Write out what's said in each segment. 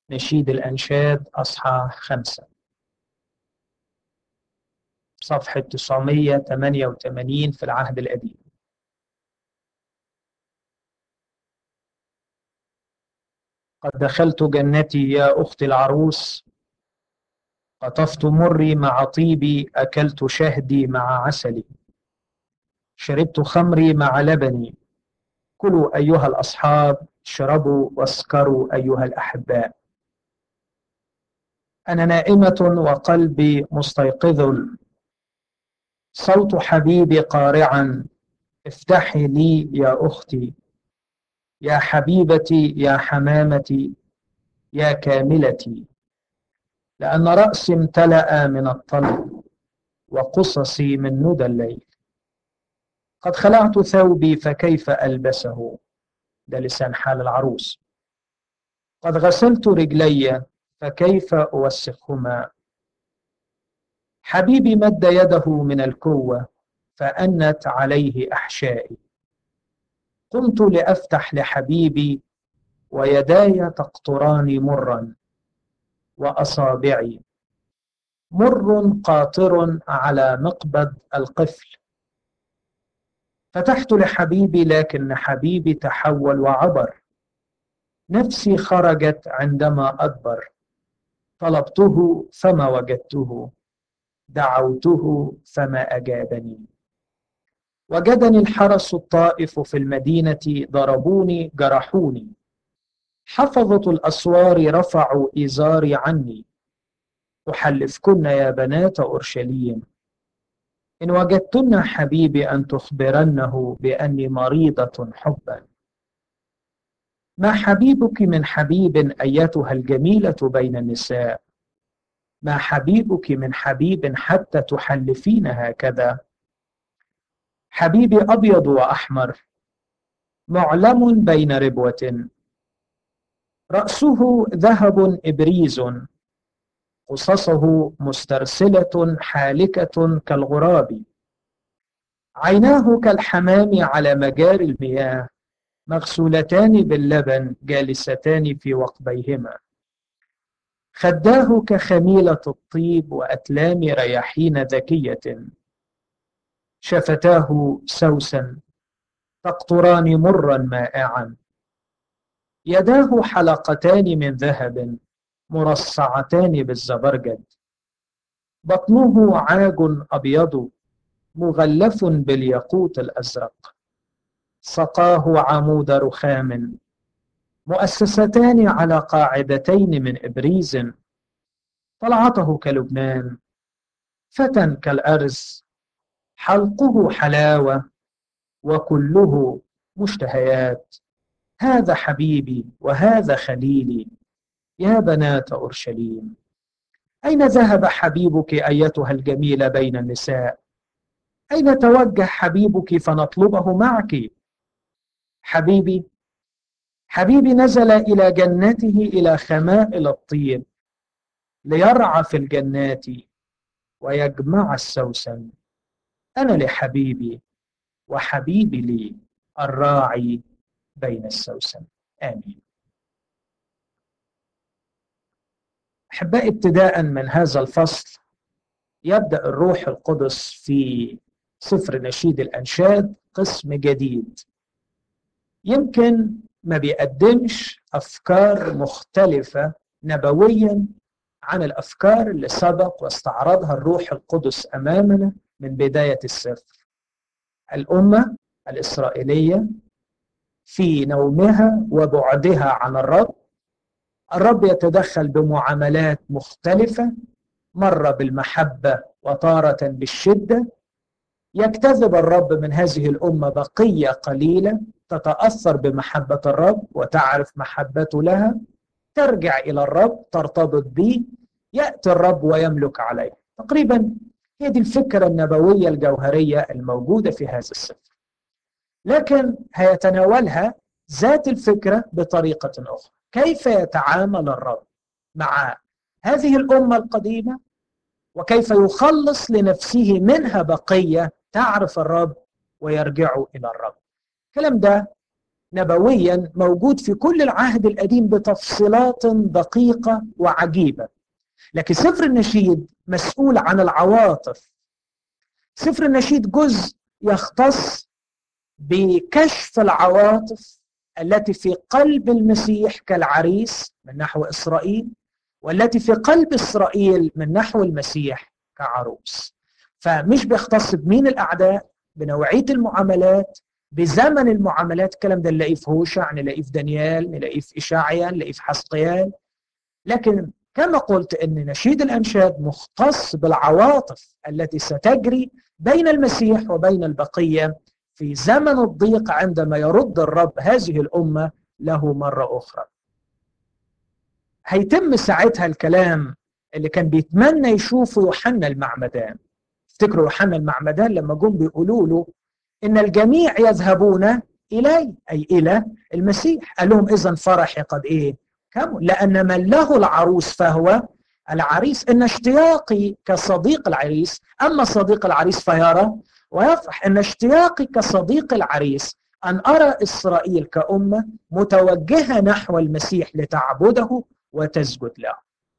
نشيد الأنشاد أصحاح خمسة صفحة 988 في العهد القديم قد دخلت جنتي يا أختي العروس قطفت مري مع طيبي أكلت شهدي مع عسلي شربت خمري مع لبني كلوا أيها الأصحاب اشربوا واسكروا أيها الأحباء أنا نائمة وقلبي مستيقظ صوت حبيبي قارعا افتحي لي يا أختي يا حبيبتي يا حمامتي يا كاملتي لأن رأسي امتلأ من الطلب وقصصي من ندى الليل قد خلعت ثوبي فكيف ألبسه ده لسان حال العروس قد غسلت رجلي فكيف أوسخهما حبيبي مد يده من الكوة فأنت عليه أحشائي قمت لأفتح لحبيبي ويداي تقطران مرا وأصابعي مر قاطر على مقبض القفل فتحت لحبيبي لكن حبيبي تحول وعبر نفسي خرجت عندما أدبر طلبته فما وجدته دعوته فما أجابني وجدني الحرس الطائف في المدينة ضربوني جرحوني حفظة الأسوار رفعوا إزاري عني أحلفكن يا بنات أورشليم إن وجدتن حبيبي أن تخبرنه بأني مريضة حبا ما حبيبك من حبيب أيتها الجميلة بين النساء ما حبيبك من حبيب حتى تحلفين هكذا حبيبي أبيض وأحمر معلم بين ربوة رأسه ذهب إبريز قصصه مسترسلة حالكة كالغراب عيناه كالحمام على مجاري المياه مغسولتان باللبن جالستان في وقبيهما خداه كخميلة الطيب وأتلام رياحين ذكية شفتاه سوسا تقطران مرا مائعا يداه حلقتان من ذهب مرصعتان بالزبرجد بطنه عاج أبيض مغلف بالياقوت الأزرق سقاه عمود رخام مؤسستان على قاعدتين من إبريز طلعته كلبنان فتى كالأرز حلقه حلاوة وكله مشتهيات هذا حبيبي وهذا خليلي يا بنات أورشليم أين ذهب حبيبك أيتها الجميلة بين النساء أين توجه حبيبك فنطلبه معك حبيبي حبيبي نزل إلى جنته إلى خمائل الطيب ليرعى في الجنات ويجمع السوسن أنا لحبيبي وحبيبي لي الراعي بين السوسن آمين أحبائي ابتداء من هذا الفصل يبدأ الروح القدس في سفر نشيد الأنشاد قسم جديد يمكن ما بيقدمش أفكار مختلفة نبويا عن الأفكار اللي سبق واستعرضها الروح القدس أمامنا من بداية السفر الأمة الإسرائيلية في نومها وبعدها عن الرب الرب يتدخل بمعاملات مختلفة مرة بالمحبة وتارة بالشدة يجتذب الرب من هذه الأمة بقية قليلة تتأثر بمحبة الرب وتعرف محبته لها ترجع إلى الرب ترتبط به يأتي الرب ويملك عليه تقريبا هي دي الفكرة النبوية الجوهرية الموجودة في هذا السفر لكن هيتناولها ذات الفكرة بطريقة أخرى كيف يتعامل الرب مع هذه الأمة القديمة وكيف يخلص لنفسه منها بقية تعرف الرب ويرجعوا إلى الرب الكلام ده نبويا موجود في كل العهد القديم بتفصيلات دقيقة وعجيبة لكن سفر النشيد مسؤول عن العواطف سفر النشيد جزء يختص بكشف العواطف التي في قلب المسيح كالعريس من نحو اسرائيل والتي في قلب اسرائيل من نحو المسيح كعروس فمش بيختص بمين الاعداء بنوعيه المعاملات بزمن المعاملات الكلام ده نلاقيه في هوشع نلاقيه في دانيال نلاقيه في اشعيا نلاقيه في حسقيال لكن كما قلت ان نشيد الانشاد مختص بالعواطف التي ستجري بين المسيح وبين البقيه في زمن الضيق عندما يرد الرب هذه الامه له مره اخرى. هيتم ساعتها الكلام اللي كان بيتمنى يشوفه يوحنا المعمدان. افتكروا يوحنا المعمدان لما جم بيقولوا له ان الجميع يذهبون الي اي الى المسيح قال لهم اذا فرحي قد ايه كم لان من له العروس فهو العريس ان اشتياقي كصديق العريس اما صديق العريس فيرى ويفرح ان اشتياقي كصديق العريس ان ارى اسرائيل كامه متوجهه نحو المسيح لتعبده وتسجد له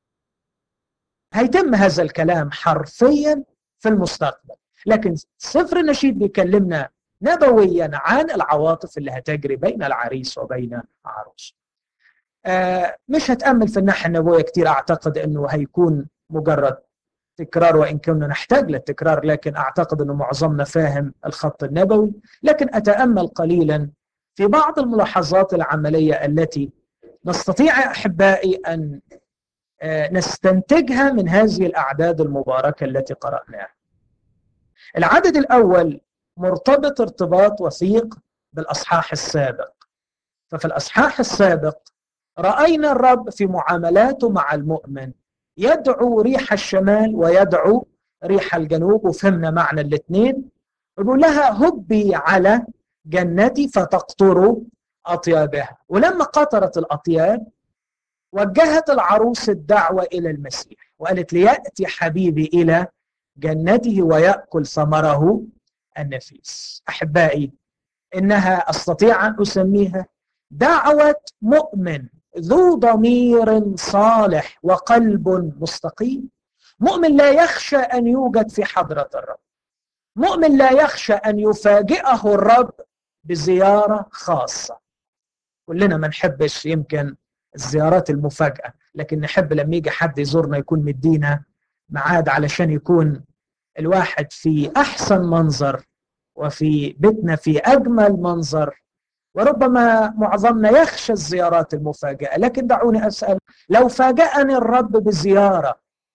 هيتم هذا الكلام حرفيا في المستقبل لكن سفر النشيد بيكلمنا نبويا عن العواطف اللي هتجري بين العريس وبين عروسه آه مش هتأمل في الناحية النبوية كتير أعتقد أنه هيكون مجرد تكرار وإن كنا نحتاج للتكرار لكن أعتقد أنه معظمنا فاهم الخط النبوي لكن أتأمل قليلا في بعض الملاحظات العملية التي نستطيع أحبائي أن آه نستنتجها من هذه الأعداد المباركة التي قرأناها العدد الأول مرتبط ارتباط وثيق بالأصحاح السابق ففي الأصحاح السابق رأينا الرب في معاملاته مع المؤمن يدعو ريح الشمال ويدعو ريح الجنوب وفهمنا معنى الاثنين يقول لها هبي على جنتي فتقطر أطيابها ولما قطرت الأطياب وجهت العروس الدعوة إلى المسيح وقالت ليأتي حبيبي إلى جنته ويأكل ثمره النفيس أحبائي إنها أستطيع أن أسميها دعوة مؤمن ذو ضمير صالح وقلب مستقيم مؤمن لا يخشى أن يوجد في حضرة الرب مؤمن لا يخشى أن يفاجئه الرب بزيارة خاصة كلنا ما نحبش يمكن الزيارات المفاجأة لكن نحب لما يجي حد يزورنا يكون مدينا معاد علشان يكون الواحد في أحسن منظر وفي بيتنا في أجمل منظر وربما معظمنا يخشى الزيارات المفاجئة لكن دعوني أسأل لو فاجأني الرب بزيارة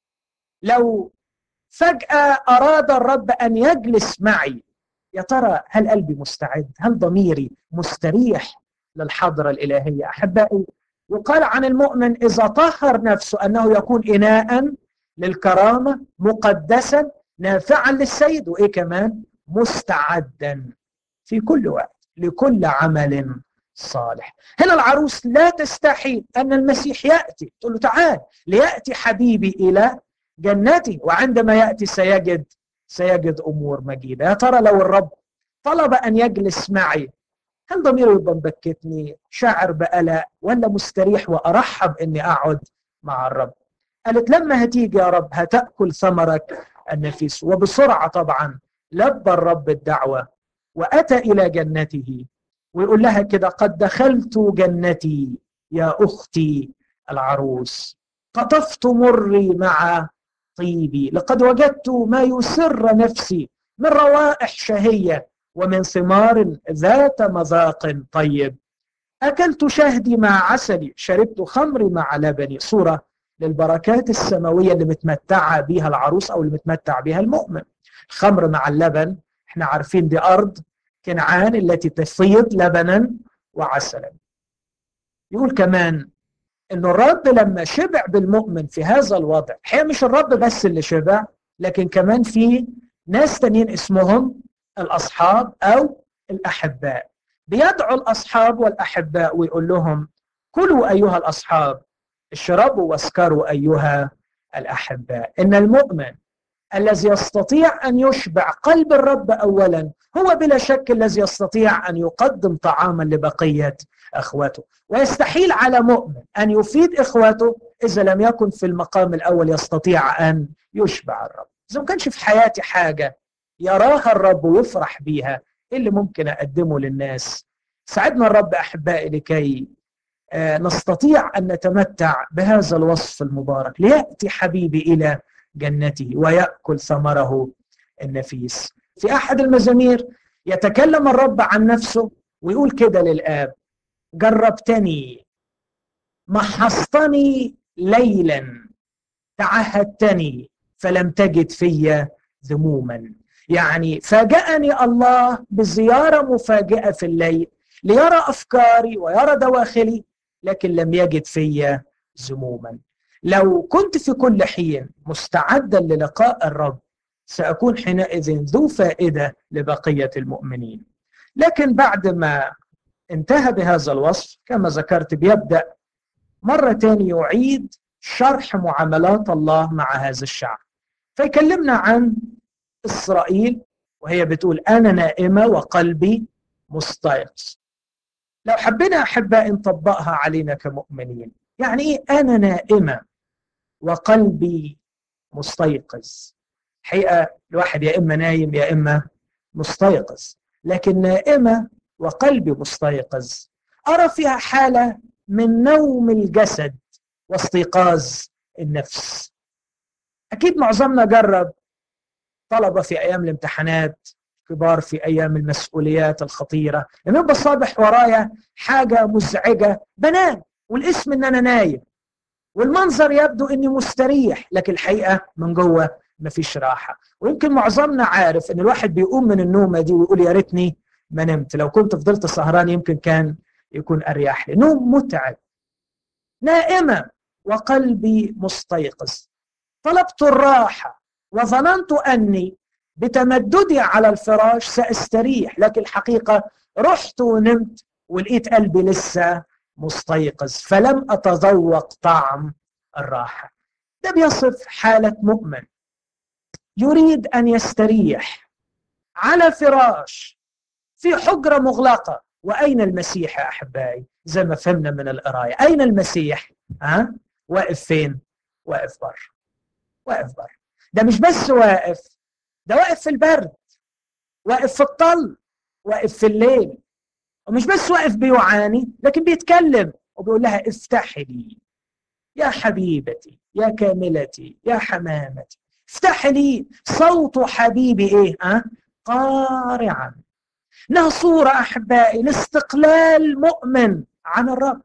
لو فجأة أراد الرب أن يجلس معي يا ترى هل قلبي مستعد هل ضميري مستريح للحضرة الإلهية أحبائي يقال عن المؤمن إذا طهر نفسه أنه يكون إناء للكرامة مقدسا نافعا للسيد وإيه كمان مستعدا في كل وقت لكل عمل صالح هنا العروس لا تستحي أن المسيح يأتي تقول له تعال ليأتي حبيبي إلى جنتي وعندما يأتي سيجد سيجد أمور مجيدة يا ترى لو الرب طلب أن يجلس معي هل ضميري يبقى مبكتني شاعر بقلق ولا مستريح وأرحب أني أقعد مع الرب قالت لما هتيجي يا رب هتأكل ثمرك النفيس وبسرعة طبعا لبى الرب الدعوة وأتى إلى جنته ويقول لها كده قد دخلت جنتي يا أختي العروس قطفت مري مع طيبي لقد وجدت ما يسر نفسي من روائح شهية ومن ثمار ذات مذاق طيب أكلت شهدي مع عسلي شربت خمري مع لبني صورة للبركات السماوية اللي متمتعة بها العروس أو اللي متمتع بها المؤمن الخمر مع اللبن احنا عارفين دي أرض كنعان التي تفيض لبنا وعسلا يقول كمان انه الرب لما شبع بالمؤمن في هذا الوضع هي مش الرب بس اللي شبع لكن كمان في ناس تانيين اسمهم الاصحاب او الاحباء بيدعو الاصحاب والاحباء ويقول لهم كلوا ايها الاصحاب اشربوا واسكروا ايها الاحباء ان المؤمن الذي يستطيع ان يشبع قلب الرب اولا هو بلا شك الذي يستطيع ان يقدم طعاما لبقيه اخوته ويستحيل على مؤمن ان يفيد اخوته اذا لم يكن في المقام الاول يستطيع ان يشبع الرب اذا ما كانش في حياتي حاجه يراها الرب ويفرح بيها ايه اللي ممكن اقدمه للناس ساعدنا الرب احبائي لكي آه، نستطيع ان نتمتع بهذا الوصف المبارك لياتي حبيبي الى جنته وياكل ثمره النفيس في احد المزامير يتكلم الرب عن نفسه ويقول كده للاب جربتني محصتني ليلا تعهدتني فلم تجد في ذموما يعني فاجأني الله بزيارة مفاجئة في الليل ليرى أفكاري ويرى دواخلي لكن لم يجد في ذموما لو كنت في كل حين مستعدا للقاء الرب سأكون حينئذ ذو فائدة لبقية المؤمنين لكن بعد ما انتهى بهذا الوصف كما ذكرت بيبدأ مرة تاني يعيد شرح معاملات الله مع هذا الشعب فيكلمنا عن إسرائيل وهي بتقول أنا نائمة وقلبي مستيقظ لو حبينا أحبائي نطبقها علينا كمؤمنين يعني إيه أنا نائمة وقلبي مستيقظ حقيقة الواحد يا إما نايم يا إما مستيقظ لكن نائمة وقلبي مستيقظ أرى فيها حالة من نوم الجسد واستيقاظ النفس أكيد معظمنا جرب طلبة في أيام الامتحانات كبار في أيام المسؤوليات الخطيرة لما يبقى صابح ورايا حاجة مزعجة بنام والاسم إن أنا نايم والمنظر يبدو إني مستريح لكن الحقيقة من جوه مفيش راحة ويمكن معظمنا عارف إن الواحد بيقوم من النومة دي ويقول يا ريتني ما نمت لو كنت فضلت سهران يمكن كان يكون أريح لي نوم متعب نائمة وقلبي مستيقظ طلبت الراحة وظننت أني بتمددي على الفراش سأستريح لكن الحقيقة رحت ونمت ولقيت قلبي لسه مستيقظ فلم أتذوق طعم الراحة ده بيصف حالة مؤمن يريد أن يستريح على فراش في حجرة مغلقة وأين المسيح يا أحبائي زي ما فهمنا من القراية أين المسيح ها واقف فين واقف بره واقف بره ده مش بس واقف ده واقف في البرد واقف في الطل واقف في الليل ومش بس واقف بيعاني لكن بيتكلم وبيقول لها افتحي لي يا حبيبتي يا كاملتي يا حمامتي افتحي لي صوت حبيبي ايه ها قارعا انها صوره احبائي لاستقلال مؤمن عن الرب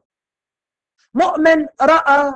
مؤمن راى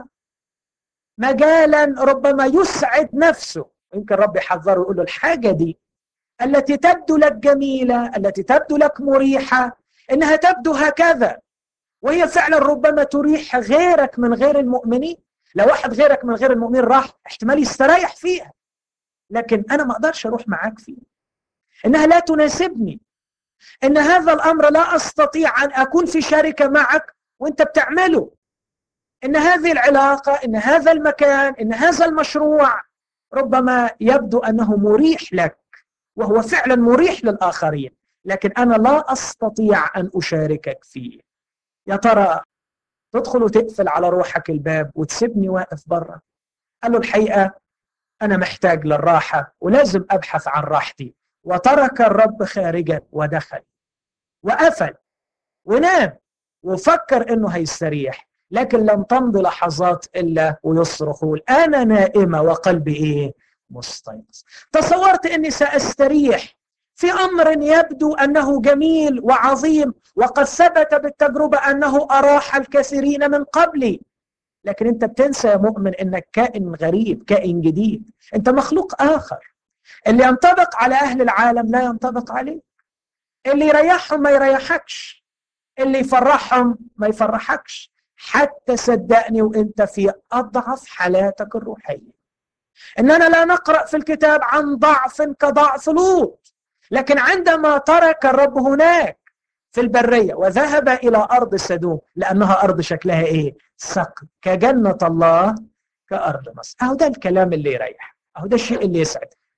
مجالا ربما يسعد نفسه يمكن رب يحذره ويقول له الحاجه دي التي تبدو لك جميله التي تبدو لك مريحه انها تبدو هكذا وهي فعلا ربما تريح غيرك من غير المؤمنين لو واحد غيرك من غير المؤمنين راح احتمال يستريح فيها لكن انا ما اقدرش اروح معاك فيها انها لا تناسبني ان هذا الامر لا استطيع ان اكون في شركه معك وانت بتعمله ان هذه العلاقه ان هذا المكان ان هذا المشروع ربما يبدو انه مريح لك وهو فعلا مريح للاخرين لكن انا لا استطيع ان اشاركك فيه يا ترى تدخل وتقفل على روحك الباب وتسيبني واقف برا قال له الحقيقه انا محتاج للراحه ولازم ابحث عن راحتي وترك الرب خارجا ودخل وقفل ونام وفكر انه هيستريح لكن لم تمضي لحظات الا ويصرخ انا نائمه وقلبي ايه مستيقظ تصورت اني ساستريح في امر يبدو انه جميل وعظيم وقد ثبت بالتجربه انه اراح الكثيرين من قبلي لكن انت بتنسى يا مؤمن انك كائن غريب كائن جديد انت مخلوق اخر اللي ينطبق على اهل العالم لا ينطبق عليك اللي يريحهم ما يريحكش اللي يفرحهم ما يفرحكش حتى صدقني وانت في اضعف حالاتك الروحيه اننا لا نقرا في الكتاب عن ضعف كضعف لوط لكن عندما ترك الرب هناك في البريه وذهب الى ارض سدوم لانها ارض شكلها ايه؟ سقف كجنه الله كارض مصر اهو ده الكلام اللي يريح اهو ده الشيء اللي يسعد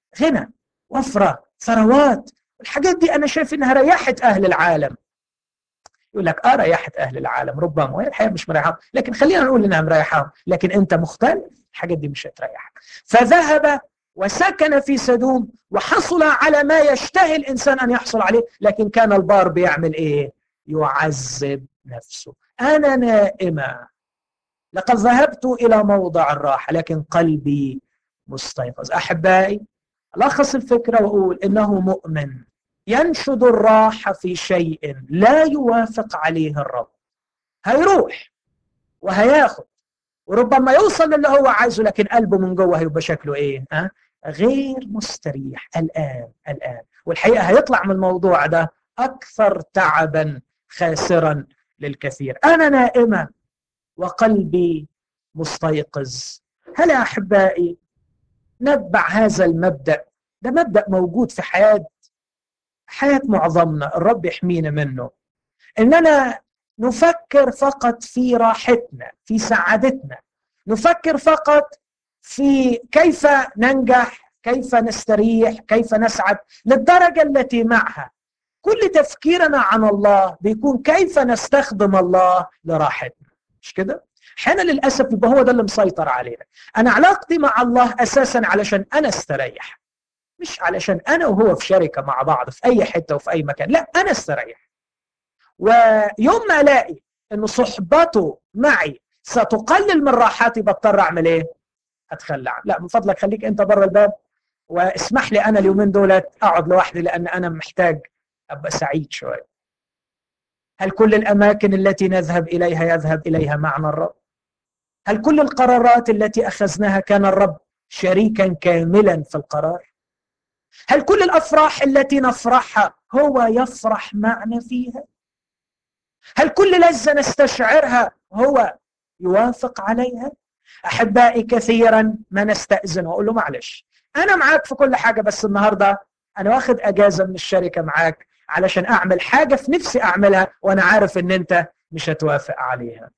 غنى وفره ثروات الحاجات دي انا شايف انها ريحت اهل العالم يقول لك اه ريحت اهل العالم ربما وهي الحقيقه مش مريحهم لكن خلينا نقول انها مريحهم لكن انت مختلف الحاجات دي مش هتريحك فذهب وسكن في سدوم وحصل على ما يشتهي الانسان ان يحصل عليه لكن كان البار بيعمل ايه يعذب نفسه انا نائمه لقد ذهبت الى موضع الراحه لكن قلبي مستيقظ احبائي الخص الفكره واقول انه مؤمن ينشد الراحه في شيء لا يوافق عليه الرب هيروح وهياخد وربما يوصل للي هو عايزه لكن قلبه من جوه هيبقى شكله ايه؟ ها؟ غير مستريح الان الان والحقيقه هيطلع من الموضوع ده اكثر تعبا خاسرا للكثير انا نائمه وقلبي مستيقظ هل يا احبائي نتبع هذا المبدا ده مبدا موجود في حياه حياه معظمنا الرب يحمينا منه اننا نفكر فقط في راحتنا في سعادتنا نفكر فقط في كيف ننجح كيف نستريح كيف نسعد للدرجه التي معها كل تفكيرنا عن الله بيكون كيف نستخدم الله لراحتنا مش كده احيانا للاسف يبقى هو ده اللي مسيطر علينا انا علاقتي مع الله اساسا علشان انا استريح مش علشان انا وهو في شركه مع بعض في اي حته وفي اي مكان لا انا استريح ويوم ما الاقي ان صحبته معي ستقلل من راحتي بضطر اعمل ايه اتخلى عنه لا من فضلك خليك انت بره الباب واسمح لي انا اليومين دولت اقعد لوحدي لان انا محتاج ابقى سعيد شويه هل كل الاماكن التي نذهب اليها يذهب اليها معنا الرب هل كل القرارات التي اخذناها كان الرب شريكا كاملا في القرار هل كل الافراح التي نفرحها هو يفرح معنا فيها هل كل لذه نستشعرها هو يوافق عليها احبائي كثيرا ما نستاذن واقول له معلش انا معاك في كل حاجه بس النهارده انا واخد اجازه من الشركه معاك علشان اعمل حاجه في نفسي اعملها وانا عارف ان انت مش هتوافق عليها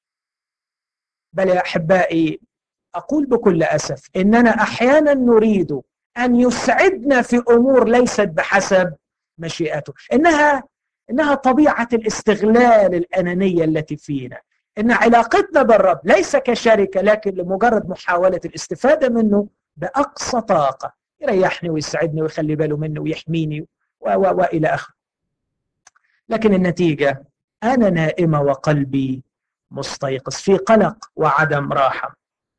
بل يا احبائي اقول بكل اسف اننا احيانا نريد ان يسعدنا في امور ليست بحسب مشيئته انها انها طبيعه الاستغلال الانانيه التي فينا ان علاقتنا بالرب ليس كشركه لكن لمجرد محاوله الاستفاده منه باقصى طاقه يريحني ويسعدني ويخلي باله مني ويحميني والى اخره لكن النتيجه انا نائمه وقلبي مستيقظ في قلق وعدم راحه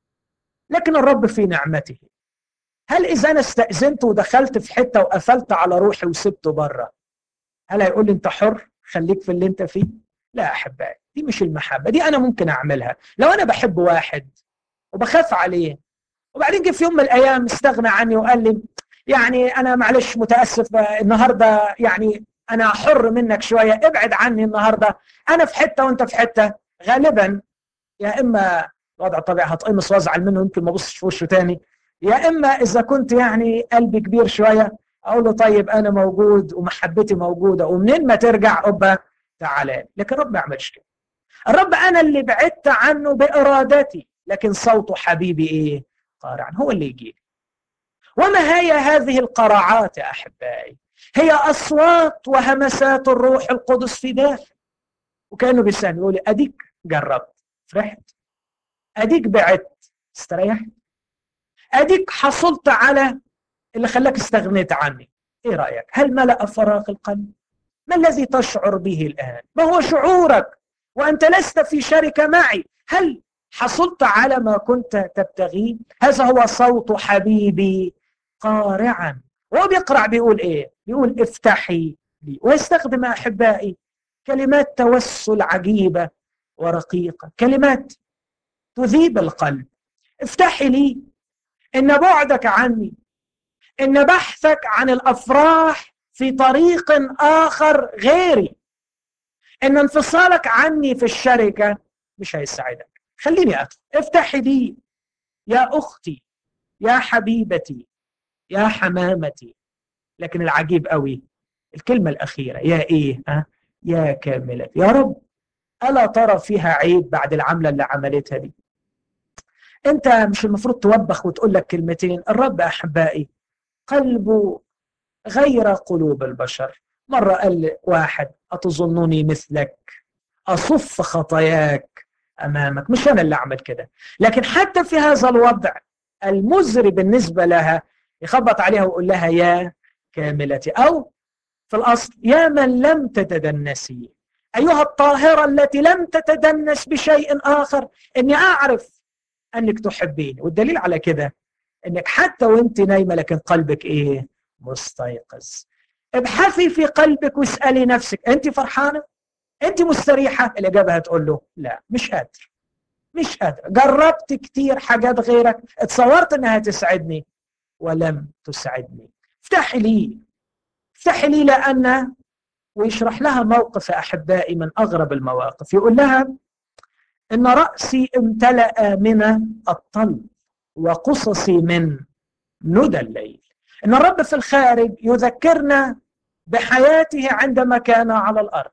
لكن الرب في نعمته هل اذا انا استاذنت ودخلت في حته وقفلت على روحي وسبته بره هل هيقول لي انت حر خليك في اللي انت فيه لا احبائي دي مش المحبه دي انا ممكن اعملها لو انا بحب واحد وبخاف عليه وبعدين جه في يوم من الايام استغنى عني وقال لي يعني انا معلش متاسف النهارده يعني انا حر منك شويه ابعد عني النهارده انا في حته وانت في حته غالبا يا اما وضع طبيعي هتقمص وازعل منه يمكن ما ابصش في وشه تاني يا اما اذا كنت يعني قلبي كبير شويه اقول له طيب انا موجود ومحبتي موجوده ومنين ما ترجع ابا تعالى لكن الرب ما يعملش كده الرب انا اللي بعدت عنه بارادتي لكن صوته حبيبي ايه قارعا هو اللي يجي وما هي هذه القرعات يا احبائي هي اصوات وهمسات الروح القدس في داخل وكانه بيسالني يقول اديك جربت فرحت اديك بعدت استريحت اديك حصلت على اللي خلاك استغنيت عني ايه رايك هل ملا فراغ القلب ما الذي تشعر به الان ما هو شعورك وانت لست في شركه معي هل حصلت على ما كنت تبتغيه هذا هو صوت حبيبي قارعا وهو بيقرع بيقول ايه بيقول افتحي لي ويستخدم احبائي كلمات توسل عجيبه ورقيقه كلمات تذيب القلب افتحي لي ان بعدك عني ان بحثك عن الافراح في طريق اخر غيري ان انفصالك عني في الشركه مش هيساعدك خليني ادخل افتحي لي يا اختي يا حبيبتي يا حمامتي لكن العجيب قوي الكلمه الاخيره يا ايه ها يا كامله يا رب الا ترى فيها عيب بعد العمله اللي عملتها دي انت مش المفروض توبخ وتقول لك كلمتين الرب احبائي قلبه غير قلوب البشر مرة قال واحد أتظنني مثلك أصف خطاياك أمامك مش أنا اللي أعمل كده لكن حتى في هذا الوضع المزري بالنسبة لها يخبط عليها ويقول لها يا كاملتي أو في الأصل يا من لم تتدنسي أيها الطاهرة التي لم تتدنس بشيء آخر إني أعرف أنك تحبيني والدليل على كده أنك حتى وأنت نايمة لكن قلبك إيه مستيقظ ابحثي في قلبك واسألي نفسك أنت فرحانة أنت مستريحة الإجابة هتقول له لا مش قادر مش قادر جربت كتير حاجات غيرك اتصورت أنها تسعدني ولم تسعدني افتحي لي افتحي لي لأن ويشرح لها موقف أحبائي من أغرب المواقف يقول لها إن رأسي امتلأ من الطل وقصصي من ندى الليل إن الرب في الخارج يذكرنا بحياته عندما كان على الأرض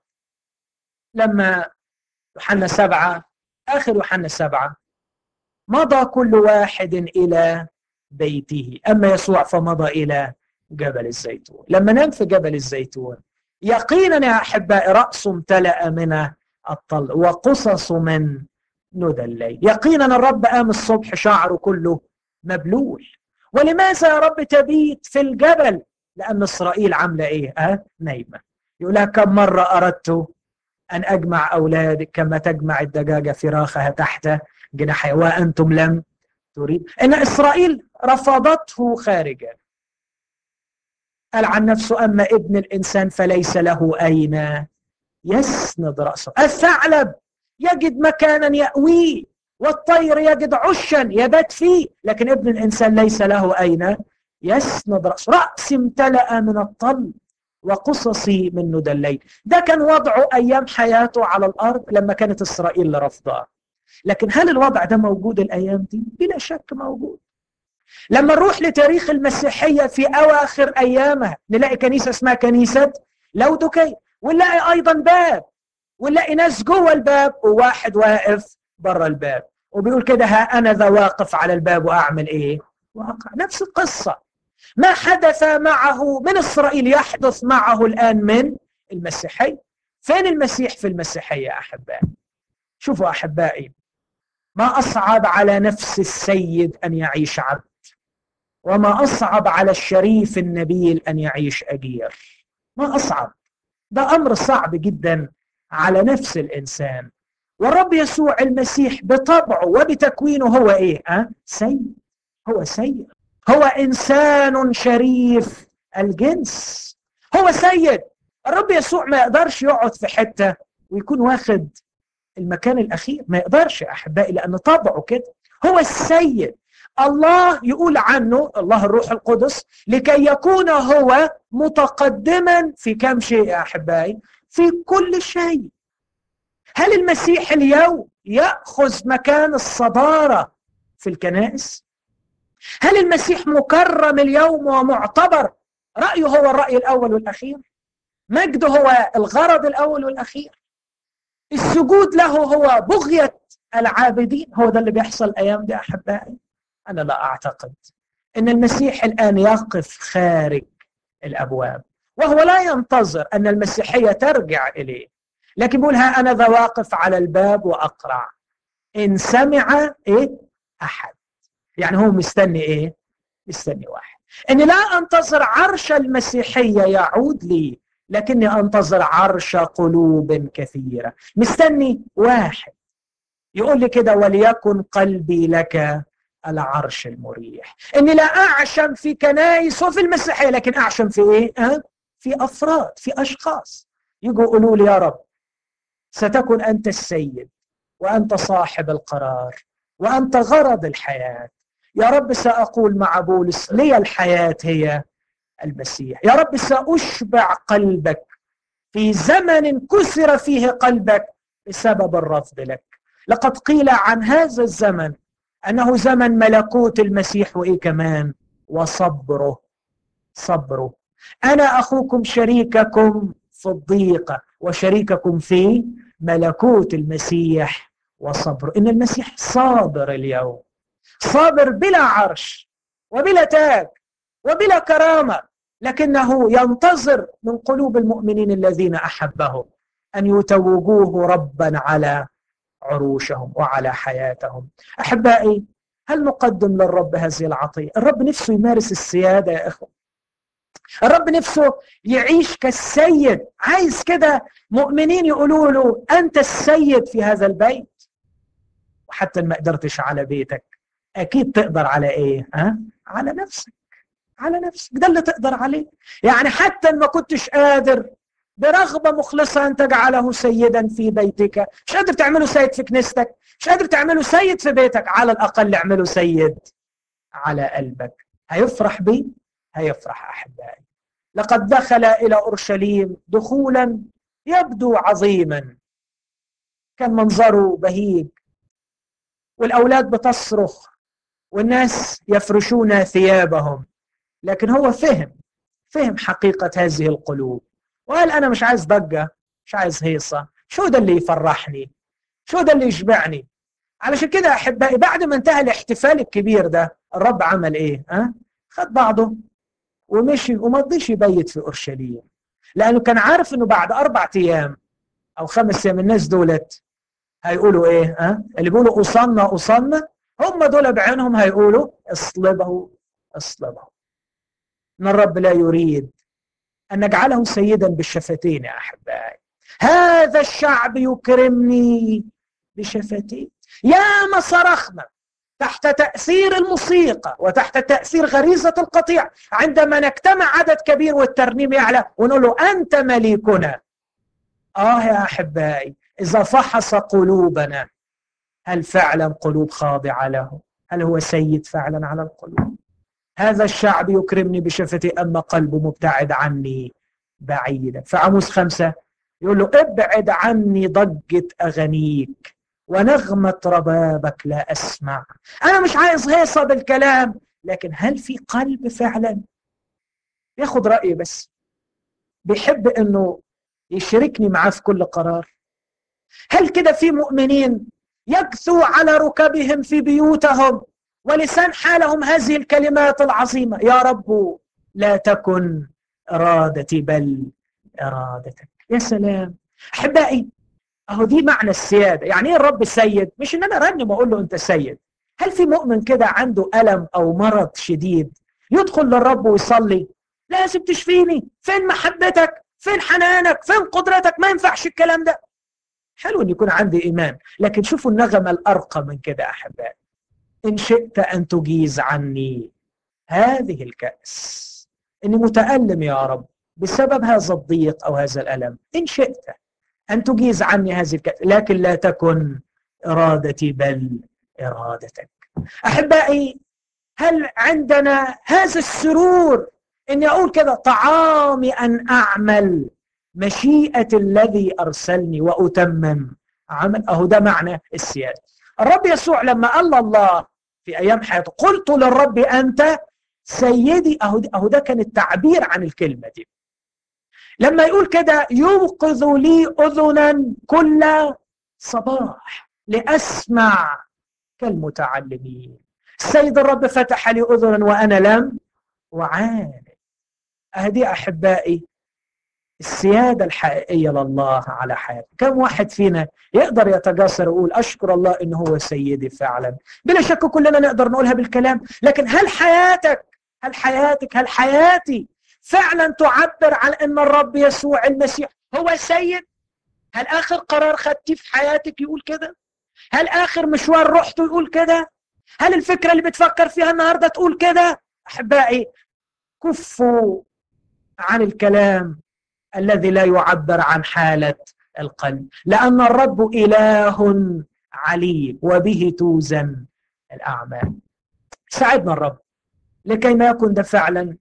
لما يوحنا سبعة آخر يوحنا سبعة مضى كل واحد إلى بيته أما يسوع فمضى إلى جبل الزيتون لما نام في جبل الزيتون يقينا يا أحبائي رأسه امتلأ من الطل وقصص من ندى الليل يقينا الرب قام الصبح شعره كله مبلول ولماذا يا رب تبيت في الجبل لأن إسرائيل عاملة إيه أه؟ نايمة يقول لها كم مرة أردت أن أجمع أولادك كما تجمع الدجاجة فراخها تحت جناحها وأنتم لم تريد إن إسرائيل رفضته خارجا قال عن نفسه أما ابن الإنسان فليس له أين يسند رأسه الثعلب يجد مكانا يأويه والطير يجد عشا يبات فيه لكن ابن الإنسان ليس له أين يسند رأسه رأسي امتلأ من الطل وقصصي من ندى الليل ده كان وضعه أيام حياته على الأرض لما كانت إسرائيل رفضاه لكن هل الوضع ده موجود الأيام دي؟ بلا شك موجود لما نروح لتاريخ المسيحية في أواخر أيامها نلاقي كنيسة اسمها كنيسة لودوكية ونلاقي أيضا باب ونلاقي ناس جوه الباب وواحد واقف بره الباب وبيقول كده ها أنا ذا واقف على الباب وأعمل إيه؟ واقع نفس القصة ما حدث معه من إسرائيل يحدث معه الآن من المسيحية فين المسيح في المسيحية أحبائي شوفوا أحبائي ما أصعب على نفس السيد أن يعيش عبد وما أصعب على الشريف النبيل أن يعيش أجير ما أصعب ده أمر صعب جدا على نفس الإنسان والرب يسوع المسيح بطبعه وبتكوينه هو إيه؟ أه؟ سيد هو سيد هو إنسان شريف الجنس هو سيد الرب يسوع ما يقدرش يقعد في حتة ويكون واخد المكان الأخير ما يقدرش يا أحبائي لأن طبعه كده هو السيد الله يقول عنه الله الروح القدس لكي يكون هو متقدما في كم شيء يا احبائي في كل شيء هل المسيح اليوم ياخذ مكان الصداره في الكنائس هل المسيح مكرم اليوم ومعتبر رايه هو الراي الاول والاخير مجده هو الغرض الاول والاخير السجود له هو بغيه العابدين هو ده اللي بيحصل الايام دي احبائي أنا لا أعتقد أن المسيح الآن يقف خارج الأبواب وهو لا ينتظر أن المسيحية ترجع إليه لكن يقول ها أنا ذا واقف على الباب وأقرع إن سمع إيه أحد يعني هو مستني إيه مستني واحد أني لا أنتظر عرش المسيحية يعود لي لكني أنتظر عرش قلوب كثيرة مستني واحد يقول لي كده وليكن قلبي لك العرش المريح اني لا اعشم في كنايس وفي المسيحيه لكن اعشم في ايه أه؟ في افراد في اشخاص يجوا يقولوا لي يا رب ستكن انت السيد وانت صاحب القرار وانت غرض الحياه يا رب ساقول مع بولس لي الحياه هي المسيح يا رب ساشبع قلبك في زمن كسر فيه قلبك بسبب الرفض لك لقد قيل عن هذا الزمن أنه زمن ملكوت المسيح وإيه كمان وصبره صبره أنا أخوكم شريككم في الضيقة وشريككم في ملكوت المسيح وصبره إن المسيح صابر اليوم صابر بلا عرش وبلا تاج وبلا كرامة لكنه ينتظر من قلوب المؤمنين الذين أحبهم أن يتوجوه ربا على عروشهم وعلى حياتهم أحبائي هل نقدم للرب هذه العطية الرب نفسه يمارس السيادة يا إخوة الرب نفسه يعيش كالسيد عايز كده مؤمنين يقولوا له أنت السيد في هذا البيت وحتى ما قدرتش على بيتك أكيد تقدر على إيه ها؟ على نفسك على نفسك ده اللي تقدر عليه يعني حتى ما كنتش قادر برغبة مخلصة أن تجعله سيدا في بيتك مش قادر تعمله سيد في كنيستك مش قادر تعمله سيد في بيتك على الأقل اعمله سيد على قلبك هيفرح بي هيفرح أحبائي لقد دخل إلى أورشليم دخولا يبدو عظيما كان منظره بهيج والأولاد بتصرخ والناس يفرشون ثيابهم لكن هو فهم فهم حقيقة هذه القلوب وقال أنا مش عايز ضجة مش عايز هيصة شو ده اللي يفرحني شو ده اللي يشبعني علشان كده أحبائي بعد ما انتهى الاحتفال الكبير ده الرب عمل إيه أه؟ خد بعضه ومشي وما رضيش يبيت في أورشليم لأنه كان عارف أنه بعد أربع أيام أو خمس أيام الناس دولت هيقولوا إيه أه؟ اللي بيقولوا أصلنا أصلنا هم دول بعينهم هيقولوا اصلبه اصلبه ان الرب لا يريد ان نجعله سيدا بالشفتين يا احبائي هذا الشعب يكرمني بشفتيه يا ما صرخنا تحت تأثير الموسيقى وتحت تأثير غريزة القطيع عندما نجتمع عدد كبير والترنيم يعلى ونقول له أنت مليكنا آه يا أحبائي إذا فحص قلوبنا هل فعلا قلوب خاضعة له هل هو سيد فعلا على القلوب هذا الشعب يكرمني بشفتي أما قلبه مبتعد عني بعيدا فعموس خمسة يقول له ابعد عني ضجة أغانيك ونغمة ربابك لا أسمع أنا مش عايز هيصة بالكلام لكن هل في قلب فعلا ياخد رأيي بس بيحب أنه يشاركني معاه في كل قرار هل كده في مؤمنين يكثوا على ركبهم في بيوتهم ولسان حالهم هذه الكلمات العظيمة يا رب لا تكن إرادتي بل إرادتك يا سلام أحبائي أهو دي معنى السيادة يعني إيه الرب السيد مش إن أنا رنم وأقول له أنت سيد هل في مؤمن كده عنده ألم أو مرض شديد يدخل للرب ويصلي لازم تشفيني فين محبتك فين حنانك فين قدرتك ما ينفعش الكلام ده حلو ان يكون عندي ايمان لكن شوفوا النغمه الارقى من كده احبائي ان شئت ان تجيز عني هذه الكاس اني متالم يا رب بسبب هذا الضيق او هذا الالم ان شئت ان تجيز عني هذه الكاس لكن لا تكن ارادتي بل ارادتك احبائي هل عندنا هذا السرور اني اقول كده طعامي ان اعمل مشيئة الذي أرسلني وأتمم عمل أهو ده معنى السيادة الرب يسوع لما قال الله في أيام حياته قلت للرب أنت سيدي أهو, أهو ده كان التعبير عن الكلمة دي لما يقول كده يوقظ لي أذنا كل صباح لأسمع كالمتعلمين السيد الرب فتح لي أذنا وأنا لم وعاند أهدي أحبائي السيادة الحقيقية لله على حياته كم واحد فينا يقدر يتجاسر ويقول أشكر الله إنه هو سيدي فعلا بلا شك كلنا نقدر نقولها بالكلام لكن هل حياتك هل حياتك هل حياتي فعلا تعبر عن أن الرب يسوع المسيح هو سيد هل آخر قرار خدتيه في حياتك يقول كده هل آخر مشوار رحته يقول كده هل الفكرة اللي بتفكر فيها النهاردة تقول كده أحبائي كفوا عن الكلام الذي لا يعبر عن حالة القلب لأن الرب إله عليم وبه توزن الأعمال ساعدنا الرب لكي ما يكون ده فعلا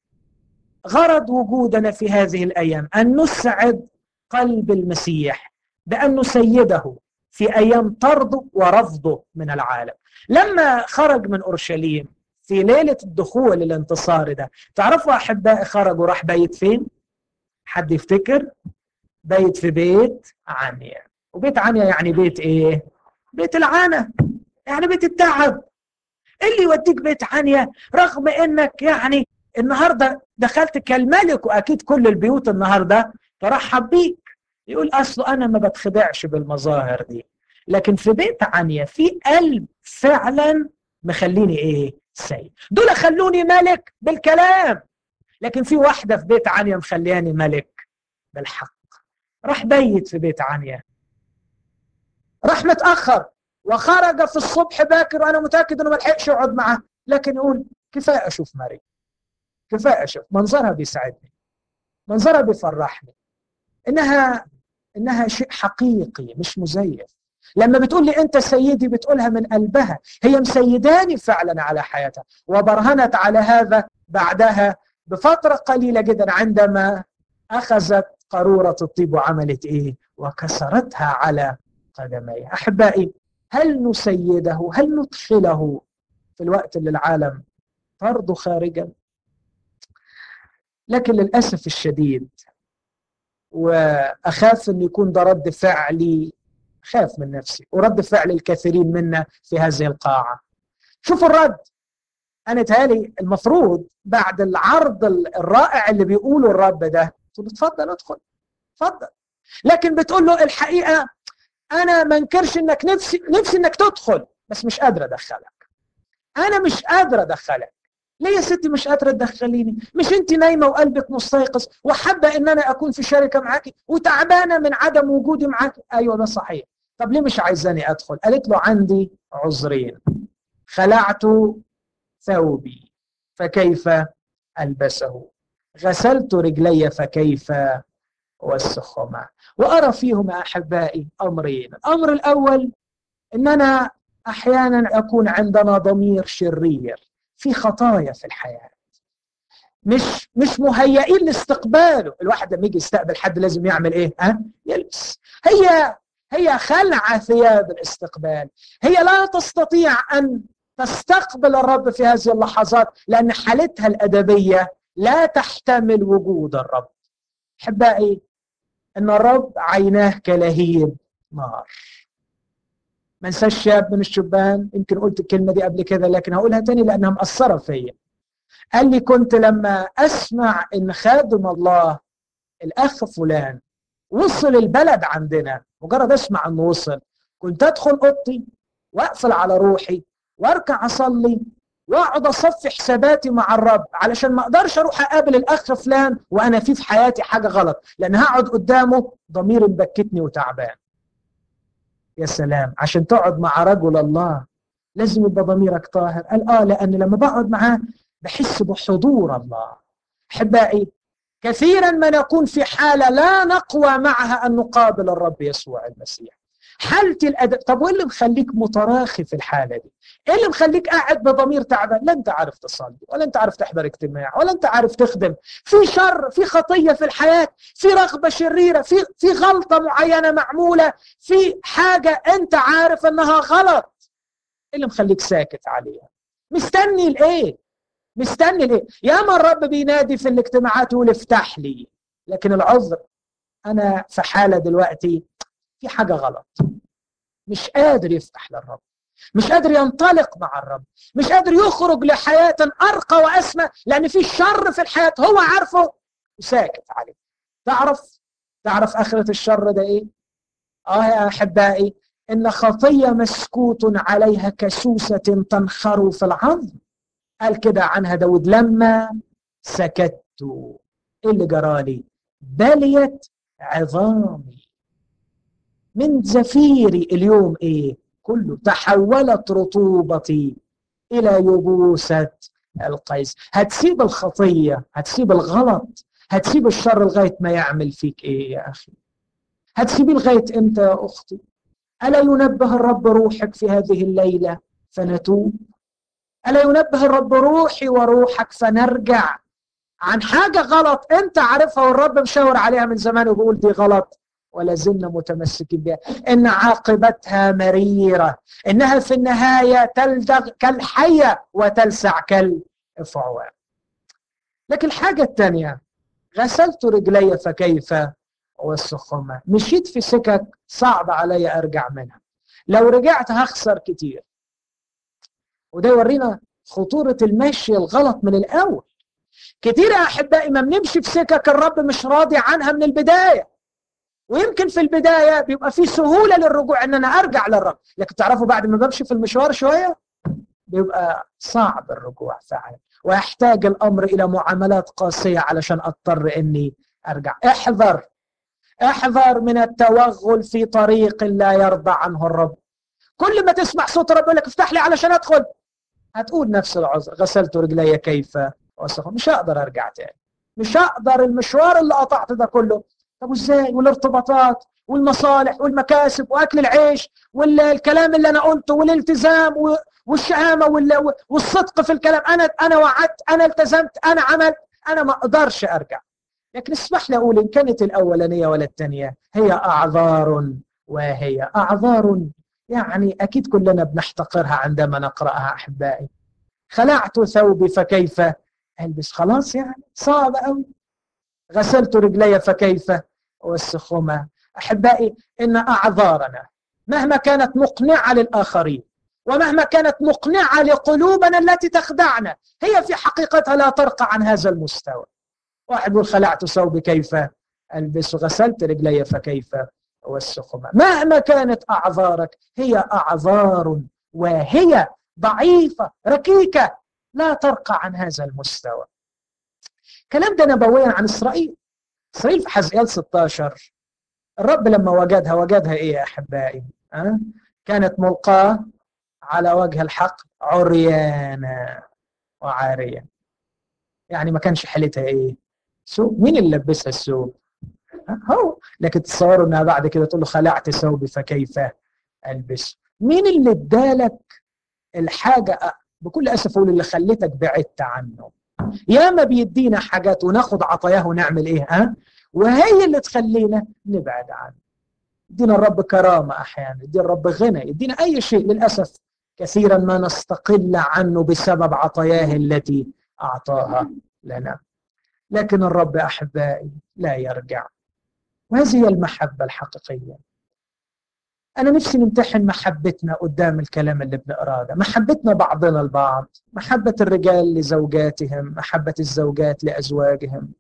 غرض وجودنا في هذه الأيام أن نسعد قلب المسيح بأن نسيده في أيام طرده ورفضه من العالم لما خرج من أورشليم في ليلة الدخول الانتصار ده تعرفوا أحبائي خرج وراح بيت فين؟ حد يفتكر بيت في بيت عنيا وبيت عنيا يعني بيت ايه بيت العانة يعني بيت التعب اللي يوديك بيت عنيا رغم انك يعني النهارده دخلت كالملك واكيد كل البيوت النهارده ترحب بيك يقول اصله انا ما بتخدعش بالمظاهر دي لكن في بيت عنيا في قلب فعلا مخليني ايه سيد دول خلوني ملك بالكلام لكن في واحده في بيت عنيا مخلياني ملك بالحق راح بيت في بيت عنيا راح متاخر وخرج في الصبح باكر وانا متاكد انه ما لحقش يقعد معاه لكن يقول كفايه اشوف مريم كفايه اشوف منظرها بيسعدني منظرها بيفرحني انها انها شيء حقيقي مش مزيف لما بتقول لي انت سيدي بتقولها من قلبها هي مسيداني فعلا على حياتها وبرهنت على هذا بعدها بفتره قليله جدا عندما اخذت قاروره الطيب وعملت ايه وكسرتها على قدميها احبائي هل نسيده هل ندخله في الوقت اللي العالم طرده خارجا لكن للاسف الشديد واخاف ان يكون ده رد فعلي خاف من نفسي ورد فعل الكثيرين منا في هذه القاعه شوفوا الرد انا تهالي المفروض بعد العرض الرائع اللي بيقوله الرب ده تقول تفضل ادخل تفضل لكن بتقول له الحقيقه انا ما انكرش انك نفسي نفسي انك تدخل بس مش قادره ادخلك انا مش قادره ادخلك ليه يا ستي مش قادره تدخليني مش انت نايمه وقلبك مستيقظ وحابه ان انا اكون في شركه معاكي وتعبانه من عدم وجودي معاكي ايوه ده صحيح طب ليه مش عايزاني ادخل قالت له عندي عذرين خلعت ثوبي فكيف البسه غسلت رجلي فكيف اوسخهما وارى فيهما احبائي امرين الامر الاول ان انا احيانا اكون عندنا ضمير شرير في خطايا في الحياه مش مش مهيئين لاستقباله الواحد لما يجي يستقبل حد لازم يعمل ايه ها يلبس هي هي خلع ثياب الاستقبال هي لا تستطيع ان تستقبل الرب في هذه اللحظات لان حالتها الادبيه لا تحتمل وجود الرب احبائي ان الرب عيناه كلهيب نار ما انساش شاب من الشبان يمكن قلت الكلمه دي قبل كده لكن هقولها تاني لانها مأثره فيا قال لي كنت لما اسمع ان خادم الله الاخ فلان وصل البلد عندنا مجرد اسمع انه وصل كنت ادخل اوضتي واقفل على روحي واركع اصلي واقعد اصفي حساباتي مع الرب علشان ما اقدرش اروح اقابل الاخ فلان وانا في في حياتي حاجه غلط لان هقعد قدامه ضميري مبكتني وتعبان يا سلام عشان تقعد مع رجل الله لازم يبقى ضميرك طاهر قال اه لان لما بقعد معاه بحس بحضور الله احبائي كثيرا ما نكون في حاله لا نقوى معها ان نقابل الرب يسوع المسيح حالتي الادب طب وايه اللي مخليك متراخي في الحاله دي؟ ايه اللي مخليك قاعد بضمير تعبان؟ لا انت عارف تصلي ولا انت عارف تحضر اجتماع ولا انت عارف تخدم، في شر، في خطيه في الحياه، في رغبه شريره، في في غلطه معينه معموله، في حاجه انت عارف انها غلط. ايه اللي مخليك ساكت عليها؟ مستني لايه؟ مستني لايه؟ ياما الرب بينادي في الاجتماعات يقول افتح لي، لكن العذر انا في حاله دلوقتي في حاجة غلط مش قادر يفتح للرب مش قادر ينطلق مع الرب مش قادر يخرج لحياة أرقى وأسمى لأن في شر في الحياة هو عارفه وساكت عليه تعرف تعرف آخرة الشر ده إيه؟ آه يا أحبائي إن خطية مسكوت عليها كسوسة تنخر في العظم قال كده عنها داود لما سكت إيه اللي جرالي؟ بليت عظامي من زفيري اليوم ايه كله تحولت رطوبتي الى يبوسة القيس هتسيب الخطية هتسيب الغلط هتسيب الشر لغاية ما يعمل فيك ايه يا اخي هتسيبي لغاية امتى يا اختي ألا ينبه الرب روحك في هذه الليلة فنتوب ألا ينبه الرب روحي وروحك فنرجع عن حاجة غلط انت عارفها والرب مشاور عليها من زمان وبيقول دي غلط ولا زلنا متمسكين بها ان عاقبتها مريره انها في النهايه تلدغ كالحيه وتلسع كالافعوان لكن الحاجه الثانيه غسلت رجلي فكيف اوسخهما مشيت في سكك صعب علي ارجع منها لو رجعت هخسر كتير وده يورينا خطوره المشي الغلط من الاول كتير يا احبائي ما بنمشي في سكك الرب مش راضي عنها من البدايه ويمكن في البدايه بيبقى في سهوله للرجوع ان انا ارجع للرب لكن تعرفوا بعد ما بمشي في المشوار شويه بيبقى صعب الرجوع فعلا ويحتاج الامر الى معاملات قاسيه علشان اضطر اني ارجع احذر احذر من التوغل في طريق لا يرضى عنه الرب كل ما تسمع صوت الرب يقول لك افتح لي علشان ادخل هتقول نفس العذر غسلت رجلي كيف وسخ مش هقدر ارجع تاني مش هقدر المشوار اللي قطعته ده كله طب وازاي والارتباطات والمصالح والمكاسب واكل العيش والكلام اللي انا قلته والالتزام والشهامه والصدق في الكلام انا انا وعدت انا التزمت انا عملت انا ما اقدرش ارجع لكن اسمح لي اقول ان كانت الاولانيه ولا الثانيه هي اعذار وهي اعذار يعني اكيد كلنا بنحتقرها عندما نقراها احبائي خلعت ثوبي فكيف البس خلاص يعني صعب قوي غسلت رجلي فكيف والسخومه احبائي ان اعذارنا مهما كانت مقنعه للاخرين ومهما كانت مقنعه لقلوبنا التي تخدعنا هي في حقيقتها لا ترقى عن هذا المستوى واحد يقول خلعت ثوبي كيف البس غسلت رجلي فكيف والسخمة مهما كانت أعذارك هي أعذار وهي ضعيفة ركيكة لا ترقى عن هذا المستوى كلام ده نبويا عن إسرائيل إسرائيل في حزقيال 16 الرب لما وجدها وجدها إيه يا أحبائي أه؟ كانت ملقاة على وجه الحق عريانة وعارية يعني ما كانش حالتها إيه سوء مين اللي لبسها السوء هو لكن تصوروا انها بعد كده تقول له خلعت ثوبي فكيف البس مين اللي ادالك الحاجه بكل اسف اقول اللي خلتك بعدت عنه ياما بيدينا حاجات وناخد عطاياه ونعمل ايه ها وهي اللي تخلينا نبعد عنه يدينا الرب كرامه احيانا يدينا الرب غنى يدينا اي شيء للاسف كثيرا ما نستقل عنه بسبب عطاياه التي اعطاها لنا لكن الرب احبائي لا يرجع وهذه هي المحبة الحقيقية أنا نفسي نمتحن محبتنا قدام الكلام اللي بنقراه ده محبتنا بعضنا البعض محبة الرجال لزوجاتهم محبة الزوجات لأزواجهم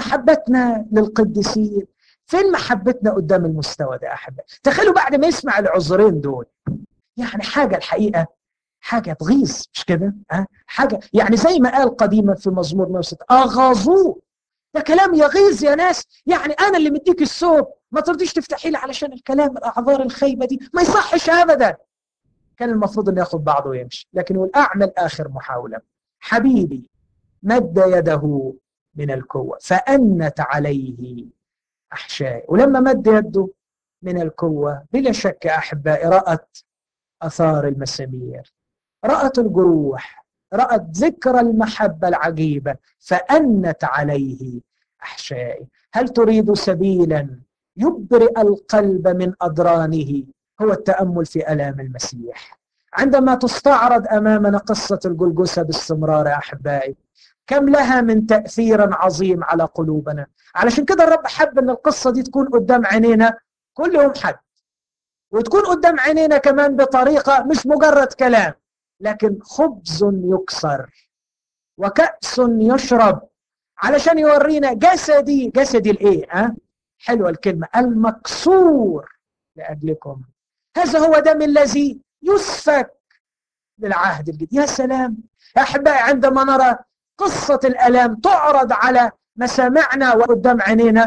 محبتنا للقديسين فين محبتنا قدام المستوى ده أحبة تخيلوا بعد ما يسمع العذرين دول يعني حاجة الحقيقة حاجة تغيظ مش كده أه؟ حاجة يعني زي ما قال قديما في مزمور 106 أغاظوه ده كلام يغيظ يا ناس يعني انا اللي مديك الثوب ما ترضيش تفتحي لي علشان الكلام الاعذار الخيبه دي ما يصحش ابدا كان المفروض انه ياخذ بعضه ويمشي لكن يقول اعمل اخر محاوله حبيبي مد يده من القوه فانت عليه احشائي ولما مد يده من القوه بلا شك احبائي رات اثار المسامير رات الجروح رأت ذكرى المحبة العجيبة فأنت عليه أحشائي هل تريد سبيلا يبرئ القلب من أدرانه هو التأمل في ألام المسيح عندما تستعرض أمامنا قصة الجلجسة باستمرار يا أحبائي كم لها من تأثير عظيم على قلوبنا علشان كده الرب حب أن القصة دي تكون قدام عينينا كل يوم حد وتكون قدام عينينا كمان بطريقة مش مجرد كلام لكن خبز يكسر وكأس يشرب علشان يورينا جسدي جسدي الايه ها حلوه الكلمه المكسور لاجلكم هذا هو دم الذي يسفك للعهد الجديد يا سلام يا احبائي عندما نرى قصه الالام تعرض على مسامعنا وقدام عينينا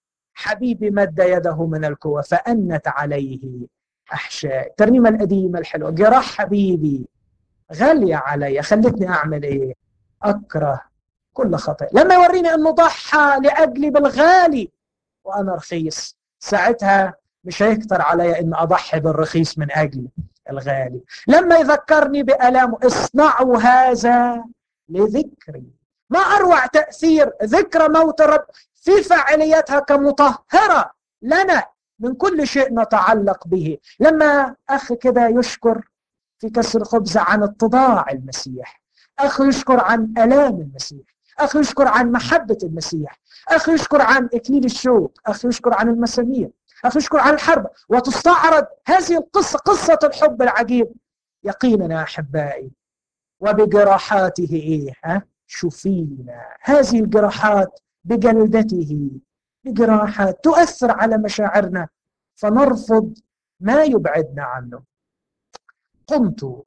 حبيبي مد يده من القوه فانت عليه احشاء الترنيمه القديمه الحلوه جراح حبيبي غالية علي خلتني أعمل إيه أكره كل خطأ لما يوريني أنه ضحى لأجلي بالغالي وأنا رخيص ساعتها مش هيكتر علي أن أضحي بالرخيص من أجل الغالي لما يذكرني بألامه اصنعوا هذا لذكري ما أروع تأثير ذكرى موت الرب في فاعليتها كمطهرة لنا من كل شيء نتعلق به لما أخ كده يشكر في كسر خبز عن اتضاع المسيح أخ يشكر عن ألام المسيح أخ يشكر عن محبة المسيح أخ يشكر عن إكليل الشوق أخ يشكر عن المسامير أخ يشكر عن الحرب وتستعرض هذه القصة قصة الحب العجيب يقينا يا أحبائي وبجراحاته إيه ها شفينا هذه الجراحات بجلدته بجراحات تؤثر على مشاعرنا فنرفض ما يبعدنا عنه قمت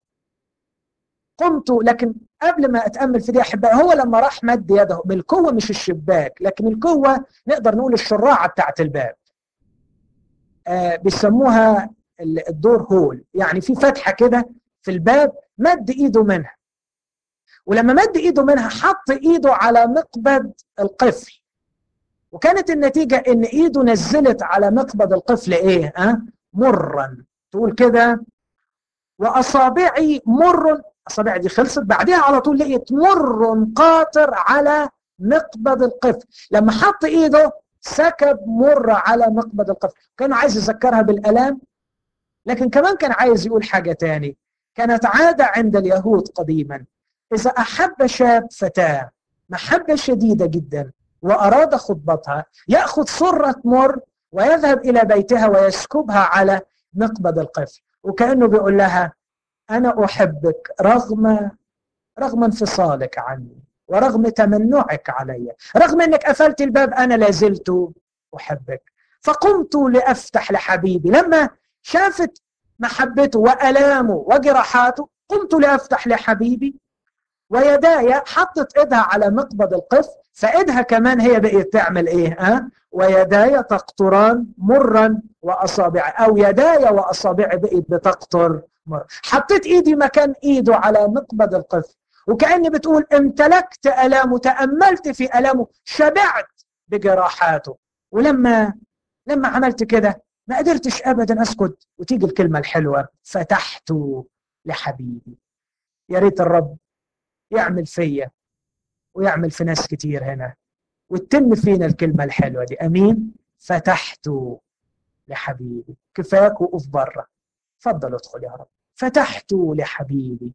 قمت لكن قبل ما اتامل في دي احبائي هو لما راح مد يده بالقوه مش الشباك لكن القوه نقدر نقول الشراعه بتاعت الباب آه بيسموها الدور هول يعني في فتحه كده في الباب مد ايده منها ولما مد ايده منها حط ايده على مقبض القفل وكانت النتيجه ان ايده نزلت على مقبض القفل ايه ها أه؟ مرا تقول كده واصابعي مر اصابع دي خلصت بعدها على طول لقيت مر قاطر على مقبض القفل لما حط ايده سكب مر على مقبض القفل كان عايز يذكرها بالالام لكن كمان كان عايز يقول حاجه تاني كانت عاده عند اليهود قديما اذا احب شاب فتاه محبه شديده جدا واراد خطبتها ياخذ سره مر ويذهب الى بيتها ويسكبها على مقبض القفل وكانه بيقول لها انا احبك رغم رغم انفصالك عني ورغم تمنعك علي رغم انك قفلت الباب انا لازلت احبك فقمت لافتح لحبيبي لما شافت محبته والامه وجراحاته قمت لافتح لحبيبي ويداي حطت ايدها على مقبض القفل فايدها كمان هي بقيت تعمل ايه ها أه؟ ويداي تقطران مرا واصابعي او يداي واصابعي بقيت بتقطر مر حطيت ايدي مكان ايده على مقبض القفل وكاني بتقول امتلكت الامه تاملت في الامه شبعت بجراحاته ولما لما عملت كده ما قدرتش ابدا اسكت وتيجي الكلمه الحلوه فتحت لحبيبي يا ريت الرب يعمل فيا ويعمل في ناس كتير هنا وتتم فينا الكلمه الحلوه دي امين فتحت لحبيبي كفاك وقف بره اتفضل ادخل يا رب فتحت لحبيبي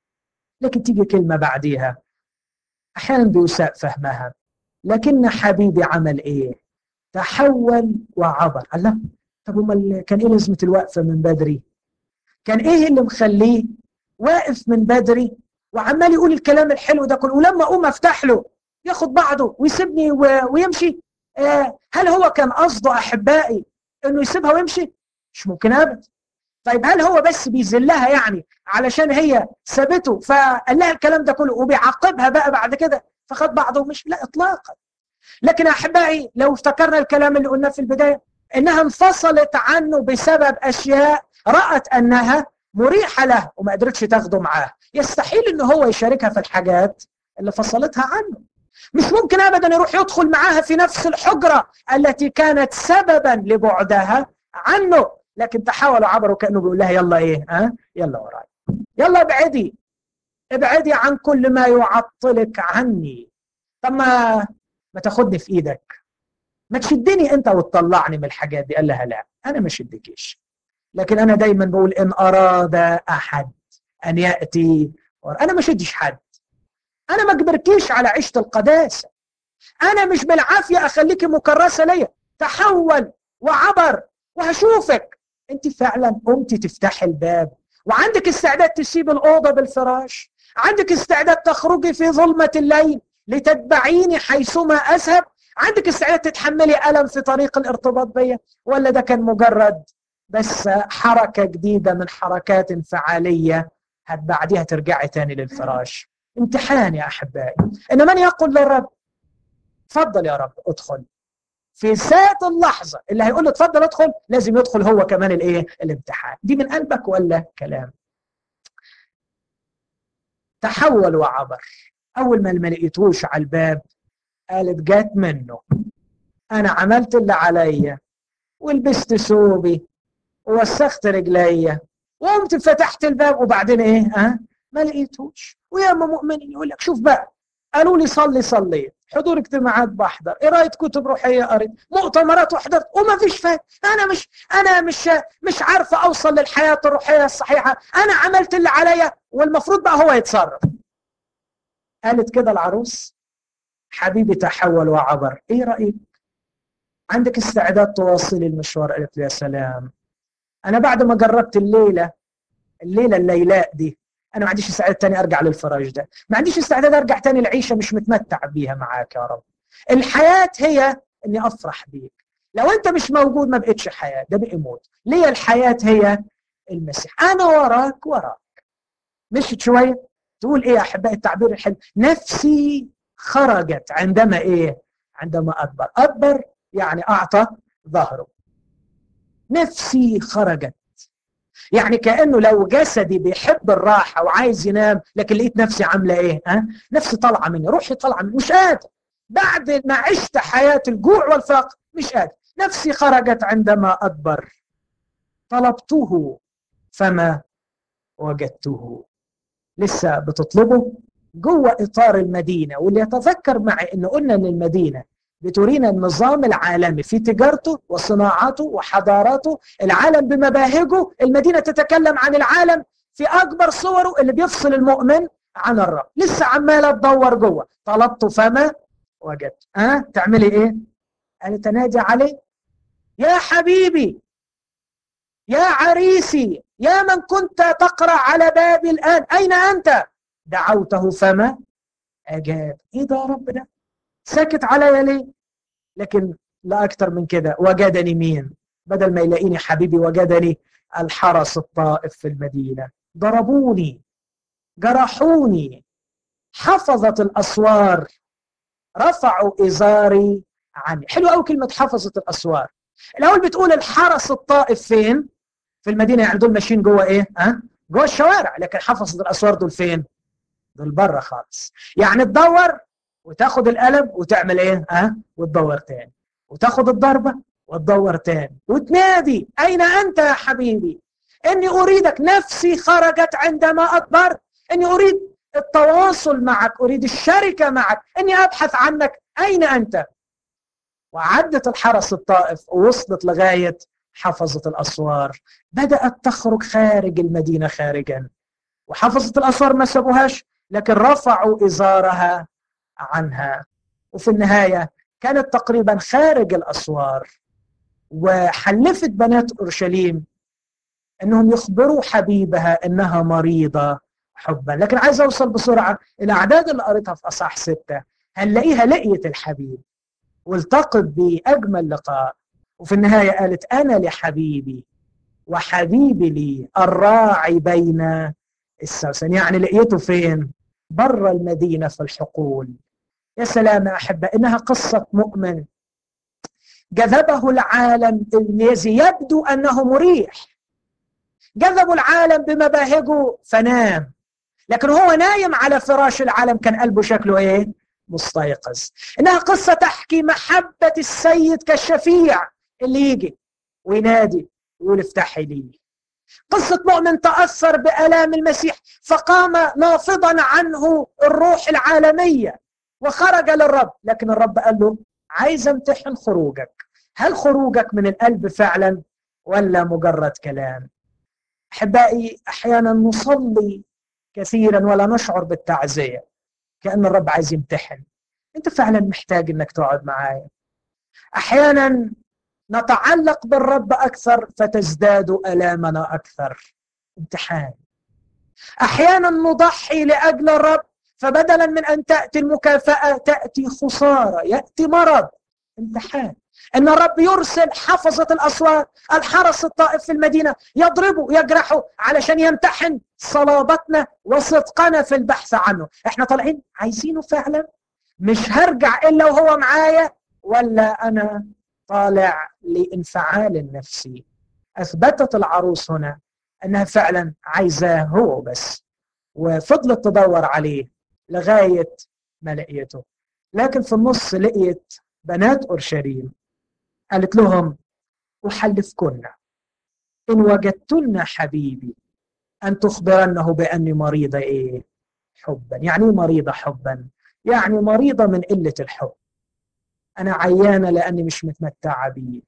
لكن تيجي كلمه بعديها احيانا بيساء فهمها لكن حبيبي عمل ايه تحول وعبر الله طب امال كان ايه لازمه الوقفه من بدري كان ايه اللي مخليه واقف من بدري وعمال يقول الكلام الحلو ده كله ولما اقوم افتح له ياخد بعضه ويسيبني ويمشي آه هل هو كان قصده احبائي انه يسيبها ويمشي مش ممكن ابدا طيب هل هو بس بيذلها يعني علشان هي سابته فقال لها الكلام ده كله وبيعاقبها بقى بعد كده فخد بعضه ومش لا اطلاقا لكن احبائي لو افتكرنا الكلام اللي قلناه في البدايه انها انفصلت عنه بسبب اشياء رات انها مريحه له وما قدرتش تاخده معاه يستحيل ان هو يشاركها في الحاجات اللي فصلتها عنه مش ممكن ابدا يروح يدخل معاها في نفس الحجره التي كانت سببا لبعدها عنه لكن تحاولوا عبروا كانه بيقول لها يلا ايه ها أه؟ يلا وراي يلا ابعدي ابعدي عن كل ما يعطلك عني طب ما ما تاخدني في ايدك ما تشدني انت وتطلعني من الحاجات دي قال لها لا انا ما شدكيش لكن انا دايما بقول ان اراد احد ان ياتي انا ما شدش حد انا ما اجبركيش على عيشه القداسه انا مش بالعافيه اخليكي مكرسه ليا تحول وعبر وهشوفك انت فعلا قمتي تفتحي الباب وعندك استعداد تسيب الاوضه بالفراش عندك استعداد تخرجي في ظلمه الليل لتتبعيني حيثما اذهب عندك استعداد تتحملي الم في طريق الارتباط بيا ولا ده كان مجرد بس حركه جديده من حركات انفعاليه هت بعديها ترجعي تاني للفراش امتحان يا احبائي ان من يقول للرب تفضل يا رب ادخل في ذات اللحظه اللي هيقول له اتفضل ادخل لازم يدخل هو كمان الايه الامتحان دي من قلبك ولا كلام تحول وعبر اول ما ما لقيتوش على الباب قالت جات منه انا عملت اللي عليا ولبست ثوبي ووسخت رجليا وقمت فتحت الباب وبعدين ايه ها أه؟ ما لقيتوش وياما مؤمنين يقول لك شوف بقى قالوا لي صلي صليت حضور اجتماعات بحضر قرايه كتب روحيه قريت مؤتمرات وحضرت وما فيش فايده انا مش انا مش مش عارفه اوصل للحياه الروحيه الصحيحه انا عملت اللي عليا والمفروض بقى هو يتصرف قالت كده العروس حبيبي تحول وعبر ايه رايك عندك استعداد تواصلي المشوار قالت له يا سلام انا بعد ما جربت الليله الليله الليلاء دي انا ما عنديش استعداد تاني ارجع للفراش ده ما عنديش استعداد ارجع تاني العيشه مش متمتع بيها معاك يا رب الحياه هي اني افرح بيك لو انت مش موجود ما بقتش حياه ده بقي موت ليه الحياه هي المسيح انا وراك وراك مشت شويه تقول ايه يا احبائي التعبير الحلو نفسي خرجت عندما ايه عندما اكبر اكبر يعني اعطى ظهره نفسي خرجت يعني كانه لو جسدي بيحب الراحه وعايز ينام لكن لقيت نفسي عامله ايه ها نفسي طالعه مني روحي طالعه مني مش قادر بعد ما عشت حياه الجوع والفقر مش قادر نفسي خرجت عندما اكبر طلبته فما وجدته لسه بتطلبه جوه اطار المدينه واللي يتذكر معي ان قلنا ان المدينه بترينا النظام العالمي في تجارته وصناعته وحضاراته العالم بمباهجه المدينه تتكلم عن العالم في اكبر صوره اللي بيفصل المؤمن عن الرب لسه عماله تدور جوه طلبته فما وجدت ها أه؟ تعملي ايه قالت تنادي عليه يا حبيبي يا عريسي يا من كنت تقرا على بابي الان اين انت دعوته فما اجاب ايه ده يا رب ده ساكت عليا ليه لكن لا اكثر من كده وجدني مين بدل ما يلاقيني حبيبي وجدني الحرس الطائف في المدينه ضربوني جرحوني حفظت الاسوار رفعوا ازاري عني حلو قوي كلمه حفظت الاسوار الاول بتقول الحرس الطائف فين في المدينه يعني دول ماشيين جوه ايه ها أه؟ جوه الشوارع لكن حفظت الاسوار دول فين دول بره خالص يعني تدور وتاخد القلم وتعمل ايه ها أه؟ وتدور تاني وتاخد الضربه وتدور تاني وتنادي اين انت يا حبيبي اني اريدك نفسي خرجت عندما اكبر اني اريد التواصل معك اريد الشركه معك اني ابحث عنك اين انت وعدت الحرس الطائف ووصلت لغايه حفظت الاسوار بدات تخرج خارج المدينه خارجا وحفظت الاسوار ما سابوهاش لكن رفعوا ازارها عنها وفي النهايه كانت تقريبا خارج الاسوار وحلفت بنات اورشليم انهم يخبروا حبيبها انها مريضه حبا لكن عايز اوصل بسرعه الاعداد اللي قريتها في اصح سته هنلاقيها لقيت الحبيب والتقط باجمل لقاء وفي النهايه قالت انا لحبيبي وحبيبي لي الراعي بين السوسن يعني لقيته فين بره المدينه في الحقول يا سلام يا احبه انها قصه مؤمن جذبه العالم الذي يبدو انه مريح جذبوا العالم بمباهجه فنام لكن هو نايم على فراش العالم كان قلبه شكله ايه مستيقظ انها قصه تحكي محبه السيد كالشفيع اللي يجي وينادي ويقول افتحي لي قصة مؤمن تأثر بآلام المسيح فقام نافضا عنه الروح العالمية وخرج للرب لكن الرب قال له عايز امتحن خروجك هل خروجك من القلب فعلا ولا مجرد كلام احبائي احيانا نصلي كثيرا ولا نشعر بالتعزيه كان الرب عايز يمتحن انت فعلا محتاج انك تقعد معايا احيانا نتعلق بالرب اكثر فتزداد الامنا اكثر امتحان احيانا نضحي لاجل الرب فبدلا من ان تاتي المكافاه تاتي خساره ياتي مرض امتحان ان الرب يرسل حفظه الاسوار الحرس الطائف في المدينه يضربوا يجرحوا علشان يمتحن صلابتنا وصدقنا في البحث عنه احنا طالعين عايزينه فعلا مش هرجع الا وهو معايا ولا انا طالع لانفعال النفسي اثبتت العروس هنا انها فعلا عايزاه هو بس وفضلت تدور عليه لغايه ما لقيته لكن في النص لقيت بنات اورشليم قالت لهم احلفكن ان وجدتن حبيبي ان تخبرنه باني مريضه ايه حبا يعني ايه مريضه حبا يعني مريضه من قله الحب انا عيانه لاني مش متمتعه بيه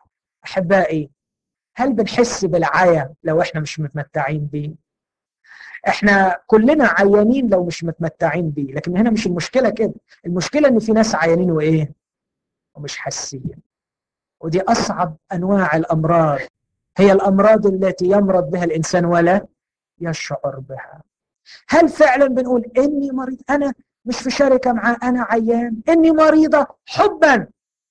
احبائي هل بنحس بالعيا لو احنا مش متمتعين بيه احنا كلنا عيانين لو مش متمتعين بيه لكن هنا مش المشكله كده المشكله ان في ناس عيانين وايه ومش حاسين ودي اصعب انواع الامراض هي الامراض التي يمرض بها الانسان ولا يشعر بها هل فعلا بنقول اني مريض انا مش في شركه معاه انا عيان اني مريضه حبا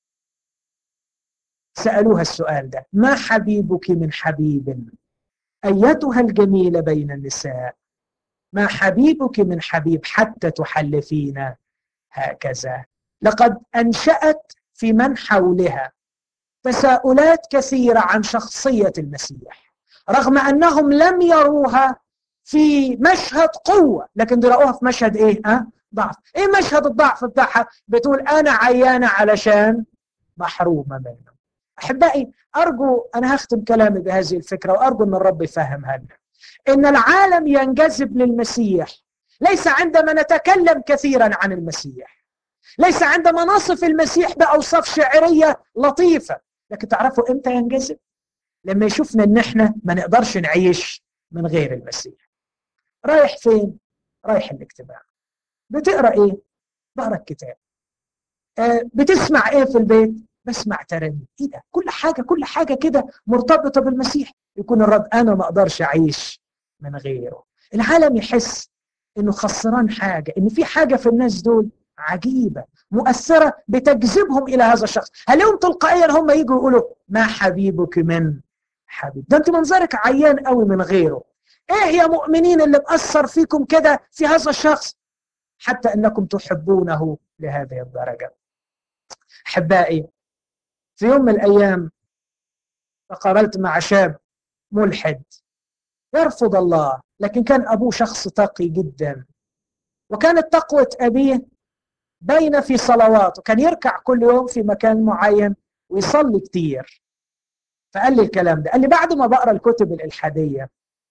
سالوها السؤال ده ما حبيبك من حبيب ايتها الجميله بين النساء ما حبيبك من حبيب حتى تحلفين هكذا لقد انشات في من حولها تساؤلات كثيره عن شخصيه المسيح رغم انهم لم يروها في مشهد قوه لكن دي راوها في مشهد ايه ها ضعف ايه مشهد الضعف بتاعها بتقول انا عيانه علشان محرومه منه احبائي ارجو انا هختم كلامي بهذه الفكره وارجو ان الرب يفهمها لنا ان العالم ينجذب للمسيح ليس عندما نتكلم كثيرا عن المسيح ليس عندما نصف المسيح باوصاف شعريه لطيفه لكن تعرفوا امتى ينجذب لما يشوفنا ان احنا ما نقدرش نعيش من غير المسيح رايح فين رايح الاجتماع بتقرا ايه بقرا الكتاب آه بتسمع ايه في البيت بسمع ترانيم ايه ده كل حاجه كل حاجه كده مرتبطه بالمسيح يكون الرب انا ما اقدرش اعيش من غيره العالم يحس انه خسران حاجه ان في حاجه في الناس دول عجيبه مؤثره بتجذبهم الى هذا الشخص هل يوم تلقائيا هم يجوا يقولوا ما حبيبك من حبيب ده انت منظرك عيان قوي من غيره ايه يا مؤمنين اللي مأثر فيكم كده في هذا الشخص حتى انكم تحبونه لهذه الدرجه احبائي في يوم من الايام تقابلت مع شاب ملحد يرفض الله لكن كان ابوه شخص تقي جدا وكانت تقوه ابيه باينه في صلواته كان يركع كل يوم في مكان معين ويصلي كتير فقال لي الكلام ده قال لي بعد ما بقرا الكتب الالحاديه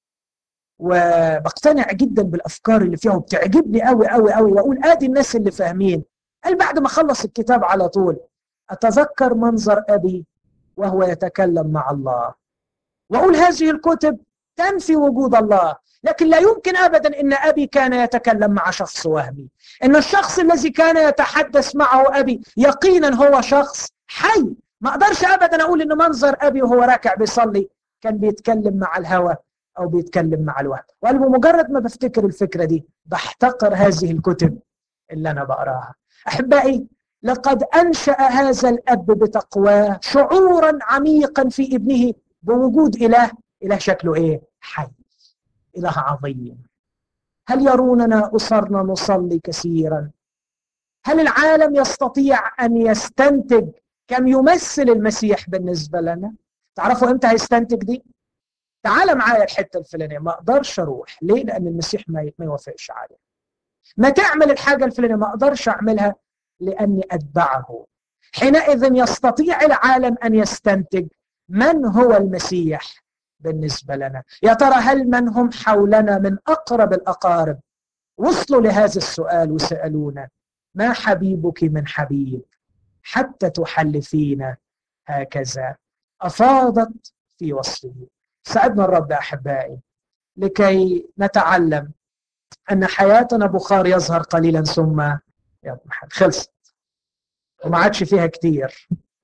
وبقتنع جدا بالافكار اللي فيها وبتعجبني قوي قوي قوي واقول ادي الناس اللي فاهمين قال بعد ما خلص الكتاب على طول اتذكر منظر ابي وهو يتكلم مع الله واقول هذه الكتب تنفي وجود الله لكن لا يمكن ابدا ان ابي كان يتكلم مع شخص وهمي ان الشخص الذي كان يتحدث معه ابي يقينا هو شخص حي ما اقدرش ابدا اقول ان منظر ابي وهو راكع بيصلي كان بيتكلم مع الهوى او بيتكلم مع الوهم وقال بمجرد ما بفتكر الفكره دي بحتقر هذه الكتب اللي انا بقراها احبائي لقد انشا هذا الاب بتقواه شعورا عميقا في ابنه بوجود اله اله شكله ايه حي اله عظيم هل يروننا اسرنا نصلي كثيرا هل العالم يستطيع ان يستنتج كم يمثل المسيح بالنسبه لنا تعرفوا امتى هيستنتج دي تعال معايا الحته الفلانيه ما اقدرش اروح ليه لان المسيح ما ما يوافقش عليها ما تعمل الحاجه الفلانيه ما اقدرش اعملها لاني اتبعه حينئذ يستطيع العالم ان يستنتج من هو المسيح بالنسبه لنا يا ترى هل من هم حولنا من اقرب الاقارب وصلوا لهذا السؤال وسالونا ما حبيبك من حبيب حتى تحلفين هكذا افاضت في وصفه ساعدنا الرب احبائي لكي نتعلم ان حياتنا بخار يظهر قليلا ثم يضمحل خلصت وما عادش فيها كتير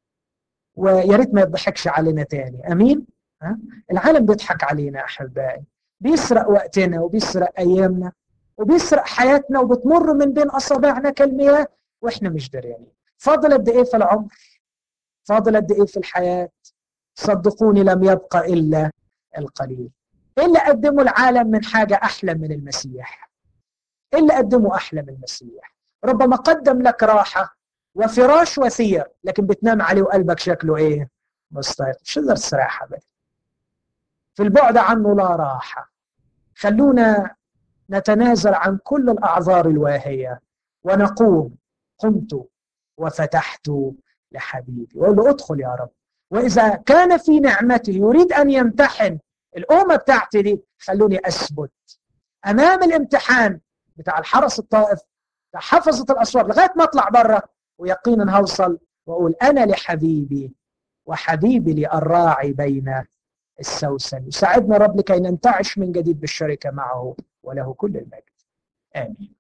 ويا ريت ما يضحكش علينا تاني امين ها؟ العالم بيضحك علينا احبائي بيسرق وقتنا وبيسرق ايامنا وبيسرق حياتنا وبتمر من بين اصابعنا كالمياه واحنا مش دريانين فاضل قد ايه في العمر فاضل قد ايه في الحياه صدقوني لم يبقى الا القليل ايه اللي قدمه العالم من حاجه احلى من المسيح ايه اللي قدمه احلى من المسيح ربما قدم لك راحه وفراش وثير لكن بتنام عليه وقلبك شكله ايه مستيقظ مش تقدر تستريح ابدا في البعد عنه لا راحه خلونا نتنازل عن كل الاعذار الواهيه ونقوم قمت وفتحت لحبيبي واقول له ادخل يا رب واذا كان في نعمته يريد ان يمتحن الامه بتاعتي دي خلوني اثبت امام الامتحان بتاع الحرس الطائف بتاع حفظه الاسوار لغايه ما اطلع بره ويقينا هوصل واقول انا لحبيبي وحبيبي لي الراعي بين السوسن يساعدنا رب لكي ننتعش من جديد بالشركه معه وله كل المجد امين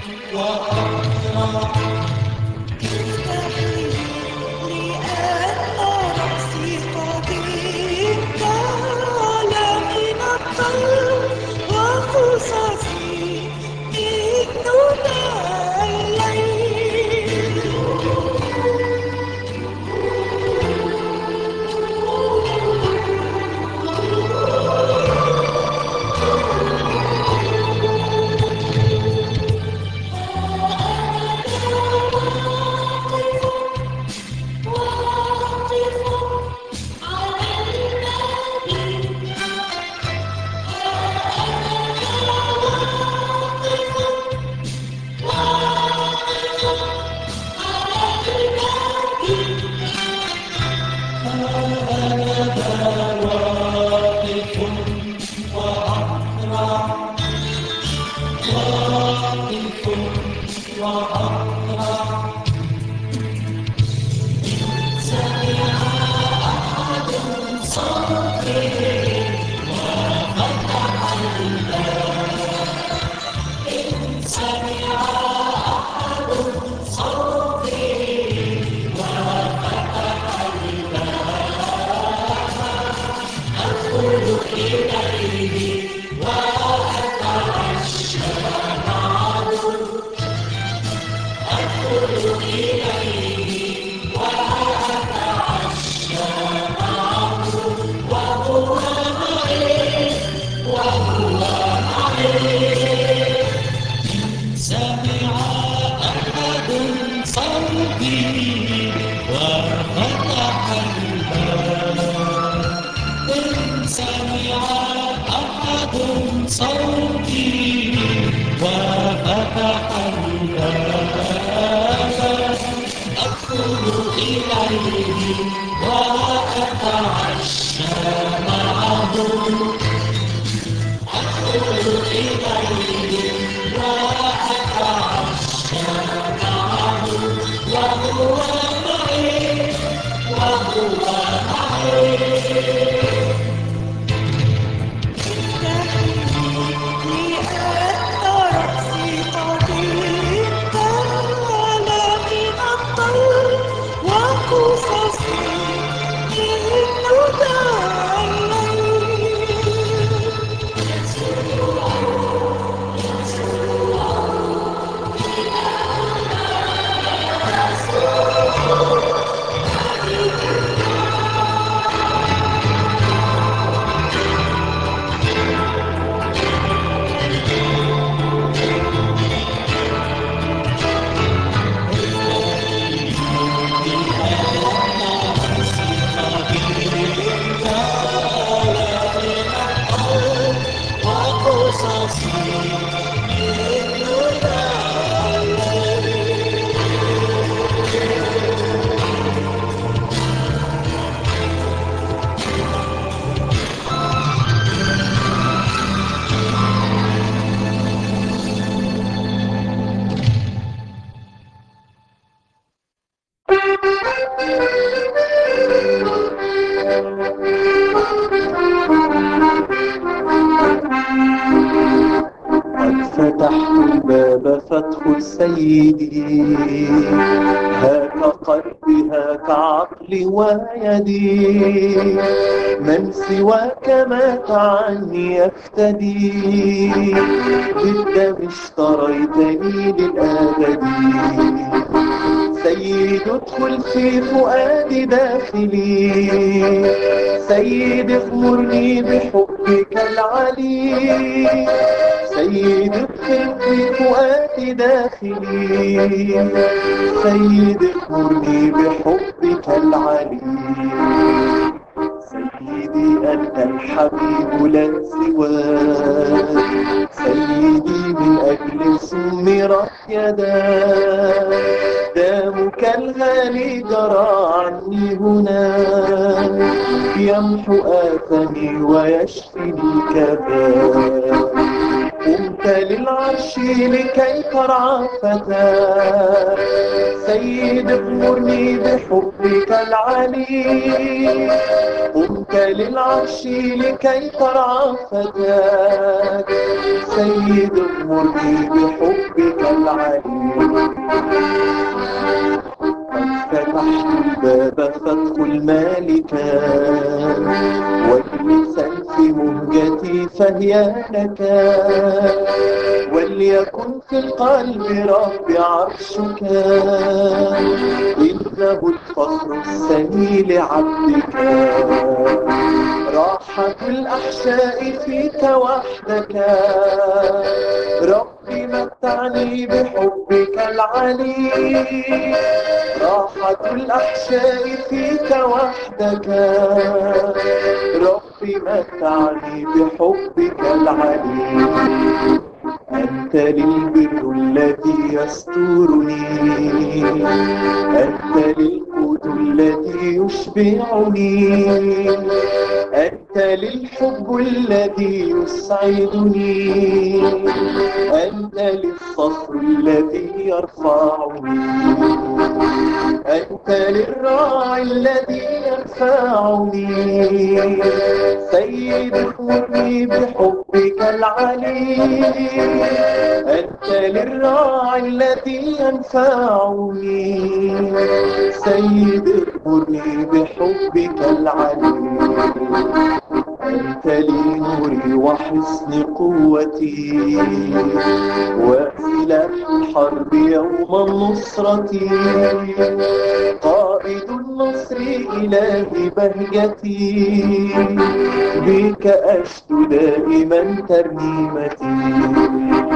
سيدي هاك قلبي هاك عقلي ويدي من سواك مات عني يفتدي بالدم اشتريتني للأبد سيد ادخل في فؤادي داخلي سيد اغمرني بحبك العلي سيد ادخل في فؤادي داخلي سيد اغمرني بحبك العلي سيدي أنت الحبيب لا سواك سيدي من أجل سمرت يداك دامك الغالي جرى عني هنا يمحو آثمي ويشفي لي كفاك قمت للعرش لكي ترعى فتاة سيد اغمرني بحبك العلي قمت للعرش لكي ترعى فتاة سيد اغمرني بحبك العلي فتحت الباب فادخل مالكا واللسان في مهجتي فهي لك وليكن في القلب رب عرشك إنه الفخر السني لعبدك راحة الأحشاء فيك وحدك ربي متعني بحبك العلي راحة الأحشاء فيك وحدك ربي متعني بحبك العلي أنت للبر الذي يسترني أنت للقوت الذي يشبعني أنت للحب الذي يسعدني أنت للصخر الذي يرفعني أنت للراعي الذي يرفعني سيد اغمرني بحبك العلي أنت للراعي الذي ينفعني سيد اغمرني بحبك العلي أنت لي نوري وحصن قوتي وسلاح الحرب يوم النصرة قائد النصر إلهي بهجتي بك أشد دائما ترنيمتي